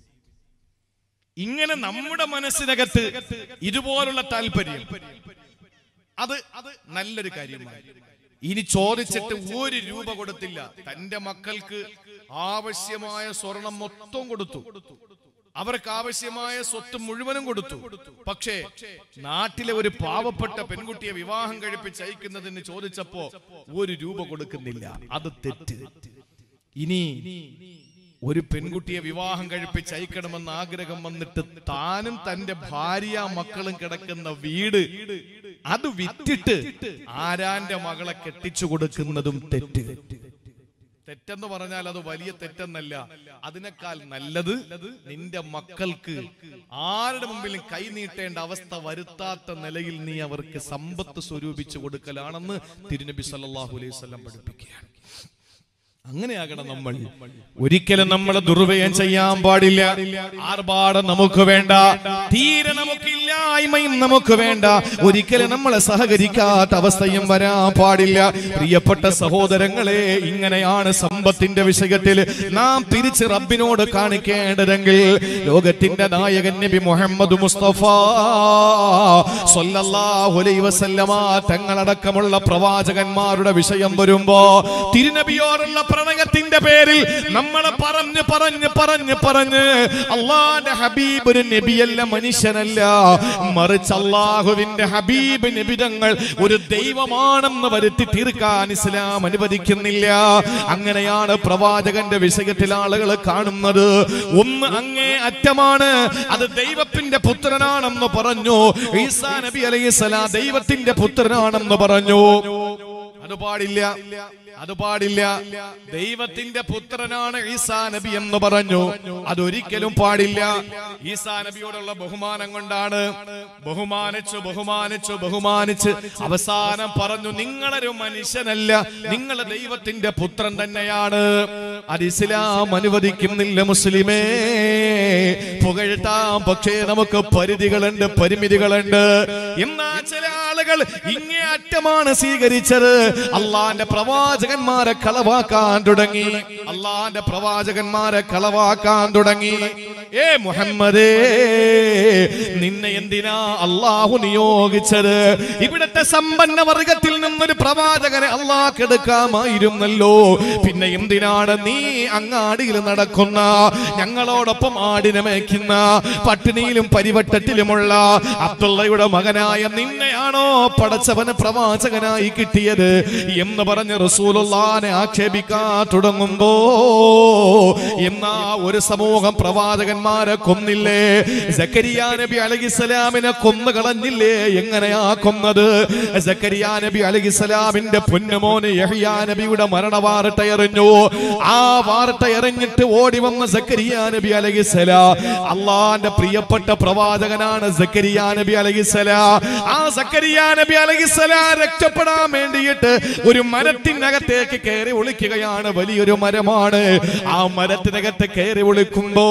ഇങ്ങനെ നമ്മുടെ മനസ്സിനകത്ത് ഇതുപോലുള്ള താല്പര്യം അത് അത് നല്ലൊരു കാര്യമാണ് ഇനി ചോദിച്ചിട്ട് ഒരു രൂപ കൊടുത്തില്ല തന്റെ മക്കൾക്ക് ആവശ്യമായ സ്വർണം മൊത്തം കൊടുത്തു അവർക്ക് ആവശ്യമായ സ്വത്ത് മുഴുവനും കൊടുത്തു പക്ഷേ നാട്ടിലെ ഒരു പാവപ്പെട്ട പെൺകുട്ടിയെ വിവാഹം കഴിപ്പിച്ച് അയക്കുന്നതിന് ചോദിച്ചപ്പോ ഒരു രൂപ കൊടുക്കുന്നില്ല അത് തെറ്റ് ഇനി ഒരു പെൺകുട്ടിയെ വിവാഹം കഴിപ്പിച്ച് അയക്കണമെന്ന് ആഗ്രഹം വന്നിട്ട് താനും തന്റെ ഭാര്യ മക്കളും കിടക്കുന്ന വീട് അത് വിറ്റിട്ട് ആരാന്റെ മകളെ കെട്ടിച്ചു കൊടുക്കുന്നതും തെറ്റ് തെറ്റെന്ന് പറഞ്ഞാൽ അത് വലിയ തെറ്റെന്നല്ല അതിനേക്കാൾ നല്ലത് നിന്റെ മക്കൾക്ക് ആരുടെ മുമ്പിലും കൈ നീട്ടേണ്ട അവസ്ഥ വരുത്താത്ത നിലയിൽ നീ അവർക്ക് സമ്പത്ത് സ്വരൂപിച്ചു കൊടുക്കലാണെന്ന് തിരുനബി സല്ലല്ലാഹു അലൈഹി വസല്ലം പഠിപ്പിക്കുകയാണ് അങ്ങനെയാകണം നമ്മൾ ഒരിക്കലും നമ്മൾ ദുർവ്യയം ചെയ്യാൻ പാടില്ല ആർഭാടം നമുക്ക് വേണ്ട തീരെ നമുക്കില്ലായ്മയും നമുക്ക് വേണ്ട ഒരിക്കലും നമ്മളെ സഹകരിക്കാത്ത അവസ്ഥയും വരാൻ പാടില്ല പ്രിയപ്പെട്ട സഹോദരങ്ങളെ ഇങ്ങനെയാണ് സമ്പത്തിന്റെ വിഷയത്തിൽ നാം തിരിച്ച് റബ്ബിനോട് കാണിക്കേണ്ടതെങ്കിൽ ലോകത്തിന്റെ നായകൻ നബി മുഹമ്മദ് മുസ്തഫ സല്ലല്ലാഹു അലൈഹി വസല്ലമ തങ്ങളടക്കമുള്ള പ്രവാചകന്മാരുടെ വിഷയം വരുമ്പോ തിരുനബിയോടുള്ള പ്രണയത്തിന്റെ പേരിൽ നമ്മളെ പറഞ്ഞ് പറഞ്ഞ് പറഞ്ഞ് പറഞ്ഞ് അള്ളാന്റെ ഹബീബ് ഒരു നബിയല്ല മനുഷ്യനല്ല മറിച്ച് അള്ളാഹുവിന്റെ ഹബീബ് നബിതങ്ങൾ ഒരു ദൈവമാണെന്ന് വരുത്തി തീർക്കാൻ ഇസ്ലാം അനുവദിക്കുന്നില്ല അങ്ങനെയാണ് പ്രവാചകന്റെ വിഷയത്തിൽ ആളുകൾ കാണുന്നത് ഒന്ന് അങ്ങേ അറ്റമാണ് അത് ദൈവത്തിന്റെ പുത്രനാണെന്ന് പറഞ്ഞു ഈസാ നബി അലൈഹിസ്സലാം ദൈവത്തിന്റെ പുത്രനാണെന്ന് പറഞ്ഞു അത് പാടില്ല അത് പാടില്ല ദൈവത്തിന്റെ പുത്രനാണ് ഈസാ നബി എന്ന് പറഞ്ഞു അതൊരിക്കലും പാടില്ല ഈസാ നബിയോടുള്ള ബഹുമാനം കൊണ്ടാണ് ബഹുമാനിച്ചു ബഹുമാനിച്ചു ബഹുമാനിച്ച് അവസാനം പറഞ്ഞു നിങ്ങളൊരു മനുഷ്യനല്ല നിങ്ങൾ ദൈവത്തിന്റെ പുത്രൻ തന്നെയാണ് അത് ഇസ്ലാം അനുവദിക്കുന്നില്ല മുസ്ലിമേ പുകഴ്ത്താം പക്ഷേ നമുക്ക് പരിധികളുണ്ട് പരിമിതികളുണ്ട് എന്നാ ചില ആളുകൾ ഇങ്ങേ അറ്റമാണ് സ്വീകരിച്ചത് അള്ളാന്റെ പ്രവാചകന്മാരെ കളവാക്കാൻ തുടങ്ങി അള്ളാന്റെ പ്രവാചകന്മാരെ കളവാക്കാൻ തുടങ്ങി ഏ മുഹമ്മദേ നിന്നെ എന്തിനാ അള്ളാഹു നിയോഗിച്ചത് ഇവിടത്തെ സമ്പന്ന വർഗത്തിൽ നിന്നൊരു പ്രവാചകനെ അള്ളാഹ് എടുക്കാമായിരുന്നല്ലോ പിന്നെ എന്തിനാണ് നീ അങ്ങാടിയിൽ നടക്കുന്ന ഞങ്ങളോടൊപ്പം ആടിനെ മേയ്ക്കുന്ന പട്ടിണിയിലും പരിവട്ടത്തിലുമുള്ള അബ്ദുള്ളയുടെ മകനായ നിന്നെയാണോ പടച്ചവന് പ്രവാചകനായി കിട്ടിയത് എന്ന് പറഞ്ഞ് റസൂലുള്ളാനെ ആക്ഷേപിക്കാൻ തുടങ്ങുമ്പോ എന്നാ ഒരു സമൂഹം പ്രവാചകന്മാരെ കൊന്നില്ലേ സക്കരിയ നബി അലഹിസ്സലാമിനെ കൊന്നു കളഞ്ഞില്ലേ എങ്ങനെയാ കൊന്നത് സക്കരിയ നബി അലഹിസ്സലാമിന്റെ പൊന്നുമോന് യഹ്യാ നബിയുടെ മരണ വാർത്ത എറിഞ്ഞു ആ വാർത്ത എറിഞ്ഞിട്ട് ഓടി വന്ന സക്കരിയ നബി അലഹിസ്സലാ അള്ളാന്റെ പ്രിയപ്പെട്ട പ്രവാചകനാണ് സക്കരിയ നബി അലഹിസ്സലാ ആ സക്കരിയ നബി അലഹിസ്സലാ രക്ഷപ്പെടാൻ വേണ്ടിയിട്ട് ഒരു മരത്തിനകത്തേക്ക് കയറി ഒളിക്കുകയാണ് വലിയൊരു മരമാണ് ആ മരത്തിനകത്ത് കയറി ഒളിക്കുമ്പോ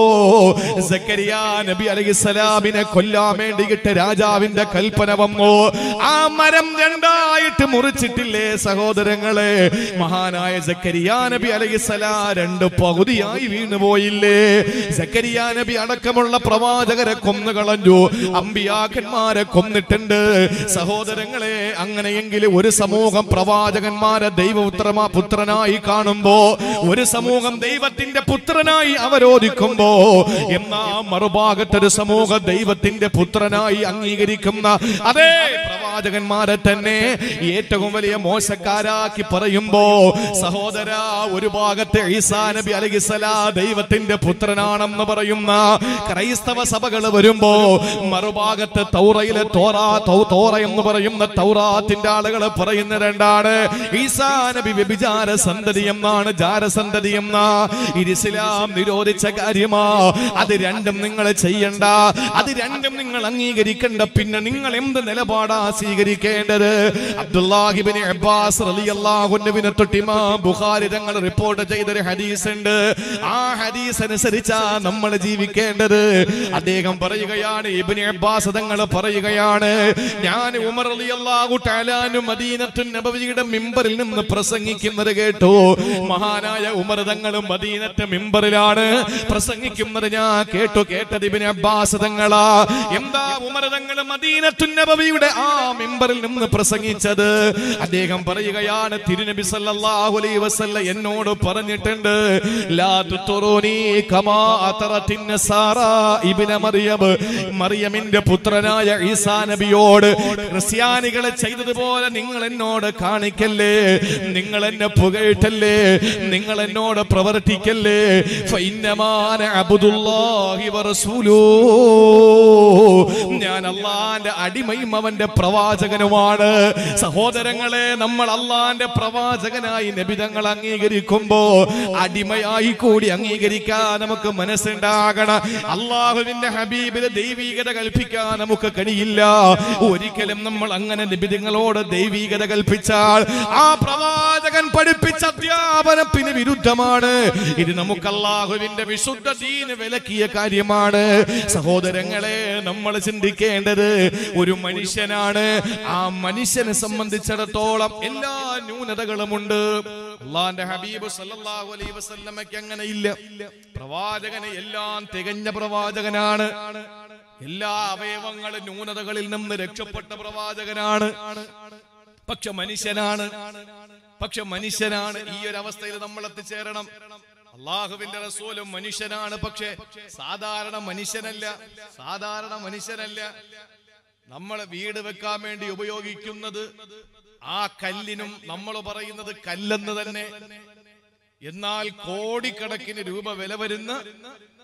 സക്കരിയ നബി അലഹിസ്സലാമിനെ കൊല്ലാൻ വേണ്ടിയിട്ട് രാജാവിന്റെ കൽപ്പന വന്നു ആ മരം രണ്ടായിട്ട് മുറിച്ചിട്ടില്ലേ സഹോദരങ്ങളെ മഹാനായ സക്കരിയ നബി അലഹിസ്സലാ രണ്ട് പകുതിയായി വീണുപോയില്ലേ സക്കരിയ നബി അടക്കമുള്ള പ്രവാചകരെ കൊന്നുകളഞ്ഞു അമ്പിയാക്കന്മാരെ കൊന്നിട്ടുണ്ട് സഹോദരങ്ങളെ അങ്ങനെയെങ്കിൽ ഒരു സമൂഹം പ്രവാചകന്മാരെ ദൈവപുത്രമാ പുത്രനായി കാണുമ്പോ ഒരു സമൂഹം ദൈവത്തിന്റെ പുത്രനായി അവരോധിക്കുമ്പോ എന്നാ മറുഭാഗത്തൊരു സമൂഹം ദൈവത്തിന്റെ പുത്രനായി അംഗീകരിക്കുന്ന അതേ പ്രവാചകന്മാരെ തന്നെ ഏറ്റവും വലിയ മോശക്കാരാക്കി പറയുമ്പോ സഹോദര ഒരു ഭാഗത്തെ ഈസാ നബി അലഹിസലാ ദൈവത്തിന്റെ പുത്രനാണെന്ന് പറയുന്ന ക്രൈസ്തവ സഭകൾ വരുമ്പോ മറുഭാഗത്ത് തൗറയിലെ തോറ തൗ തോറ എന്ന് പറയുന്ന തൗറാത്തിന്റെ ആളുകൾ പറയുന്ന രണ്ടാണ് ഈസാ നബി വ്യഭിചാര സന്തതി എന്നാണ് ജാരസന്തതി എന്ന ഇത് ഇസ്ലാം നിരോധിച്ച കാര്യമാ അത് രണ്ടും നിങ്ങൾ ചെയ്യണ്ട അത് രണ്ടും നിങ്ങൾ അംഗീകരിക്കണ്ട പിന്നെ നിങ്ങൾ എന്ത് നിലപാടാ സ്വീകരിക്കേണ്ടത് അബ്ദുല്ലാഹിബിന് അബ്ബാസ് റളിയല്ലാഹുവിനെ തൊട്ടിമാ ബുഖാരി തങ്ങൾ റിപ്പോർട്ട് ചെയ്തൊരു ഹദീസ് ഉണ്ട് ആ ഹദീസ് അനുസരിച്ചാ നമ്മൾ ജീവിക്കേണ്ടത് അദ്ദേഹം പറയുകയാണ് ഇബ്നു അബ്ബാസ് തങ്ങൾ പറയുകയാണ് ഞാൻ ഉമർ റളിയല്ലാഹു തആലാനു മദീനത്തു നബവിയുടെ മിമ്പറിൽ നിന്ന് പ്രസംഗിക്കുന്നത് കേട്ടു മഹാനായ ഉമർ തങ്ങൾ മദീനത്തെ മിമ്പറിലാണ് പ്രസംഗിക്കുന്നത് ഞാൻ കേട്ടു കേട്ടത് ഇബ്നു അബ്ബാസ് തങ്ങളാ എന്താ ഉമർ തങ്ങൾ മദീനത്തു നബവിയുടെ ആ മിമ്പറിൽ നിന്ന് പ്രസംഗിച്ചത് അദ്ദേഹം പറയുകയാണ് തിരുനബി സല്ലല്ലാഹു അലൈഹി വസല്ലം എന്നോട് പറഞ്ഞിട്ടുണ്ട് ലാ തുത്തുറൂനി കമാ അതറത്തിൻ നസാറ ഇബ്ന മറിയം മറിയമിന്റെ പുത്രനായ ഈസാ നബിയോട് ക്രിസ്ത്യാനികളെ ചെയ്തതുപോലെ നിങ്ങൾ എന്നോട് കാണിക്കല്ലേ നിങ്ങൾ എന്നെ പുകഴ്ത്തല്ലേ നിങ്ങൾ എന്നോട് പ്രവർത്തിക്കല്ലേ ഫൈന്നമാന അബ്ദുല്ലാഹി വറസൂലൂ ഞാൻ അള്ളാന്റെ അടിമയും അവന്റെ പ്രവാചകനുമാണ് സഹോദരങ്ങളെ നമ്മൾ അള്ളാന്റെ പ്രവാചകനായി നബിതങ്ങൾ അംഗീകരിക്കുമ്പോ അടിമയായി കൂടി അംഗീകരിക്കാൻ നമുക്ക് മനസ്സുണ്ടാകണം അള്ളാഹുവിന്റെ ഹബീബിന് ദൈവീകത കൽപ്പിക്കാൻ നമുക്ക് കഴിയില്ല ഒരിക്കലും നമ്മൾ അങ്ങനെ നിബിധങ്ങളോട് ദൈവീകത കൽപ്പിച്ചാൽ ആ പ്രവാചകൻ പഠിപ്പിച്ച അധ്യാപനത്തിന് വിരുദ്ധമാണ് ഇത് നമുക്ക് അള്ളാഹുവിന്റെ വിശുദ്ധ ദീന് വിലക്കിയ കാര്യമാണ് സഹോദരങ്ങളെ നമ്മൾ ചിന്തിക്കേണ്ടത് ഒരു മനുഷ്യനാണ് ആ മനുഷ്യനെ സംബന്ധിച്ചിടത്തോളം എല്ലാ ന്യൂനതകളുമുണ്ട് അള്ളാന്റെ ഹബീബ് സല്ലല്ലാഹു അലൈഹി വസല്ലമയ്ക്ക് അങ്ങനെ ഇല്ല പ്രവാചകന് എല്ലാം തികഞ്ഞ പ്രവാചകനാണ് എല്ലാ അവയവങ്ങളും ന്യൂനതകളിൽ നിന്ന് രക്ഷപ്പെട്ട പ്രവാചകനാണ് പക്ഷെ മനുഷ്യനാണ് പക്ഷെ മനുഷ്യനാണ് ഈ ഒരു അവസ്ഥയിൽ നമ്മൾ എത്തിച്ചേരണം അള്ളാഹുവിന്റെ റസൂലും മനുഷ്യനാണ് പക്ഷെ സാധാരണ മനുഷ്യനല്ല സാധാരണ മനുഷ്യനല്ല നമ്മൾ വീട് വെക്കാൻ വേണ്ടി ഉപയോഗിക്കുന്നത് ആ കല്ലിനും നമ്മൾ പറയുന്നത് കല്ലെന്ന് തന്നെ എന്നാൽ കോടിക്കണക്കിന് രൂപ വില വരുന്ന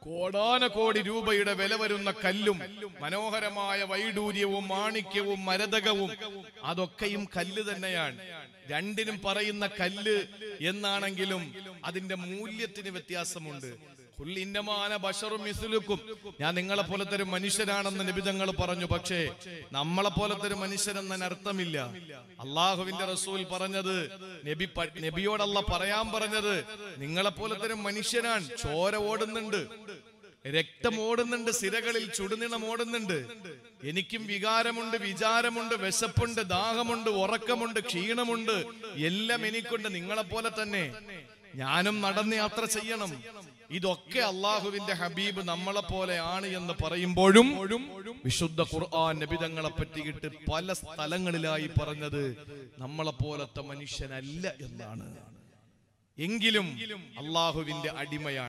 കോടാനകോടി രൂപയുടെ വില വരുന്ന കല്ലും മനോഹരമായ വൈഡൂര്യവും മാണിക്യവും മരതകവും അതൊക്കെയും കല്ല് തന്നെയാണ് രണ്ടിനും പറയുന്ന കല്ല് എന്നാണെങ്കിലും അതിന്റെ മൂല്യത്തിന് വ്യത്യാസമുണ്ട് ഖുൽ ഇന്നമാന ബശറും മിസ്ലുക്കും ഞാൻ നിങ്ങളെ പോലത്തെ ഒരു മനുഷ്യനാണെന്ന് നിബിതങ്ങൾ പറഞ്ഞു പക്ഷേ നമ്മളെ പോലത്തെ ഒരു മനുഷ്യനെന്നതിന് അർത്ഥമില്ല അള്ളാഹുവിന്റെ റസൂൽ പറഞ്ഞത് നബി പ- നബിയോടല്ല പറയാൻ പറഞ്ഞത് നിങ്ങളെ പോലത്തെ ഒരു മനുഷ്യനാണ് ചോര ഓടുന്നുണ്ട് രക്തം ഓടുന്നുണ്ട് സിരകളിൽ ചുടുനിണം ഓടുന്നുണ്ട് എനിക്കും വികാരമുണ്ട് വിചാരമുണ്ട് വിശപ്പുണ്ട് ദാഹമുണ്ട് ഉറക്കമുണ്ട് ക്ഷീണമുണ്ട് എല്ലാം എനിക്കുണ്ട് നിങ്ങളെ പോലെ തന്നെ ഞാനും നടന്ന് യാത്ര ചെയ്യണം ഇതൊക്കെ അള്ളാഹുവിന്റെ ഹബീബ് നമ്മളെ പോലെയാണ് എന്ന് പറയുമ്പോഴും വിശുദ്ധ ഖുർആൻ നബിതങ്ങളെ പറ്റിയിട്ട് പല സ്ഥലങ്ങളിലായി പറഞ്ഞത് നമ്മളെ പോലത്തെ മനുഷ്യനല്ല എന്നാണ് എങ്കിലും അള്ളാഹുവിന്റെ അടിമയാണ്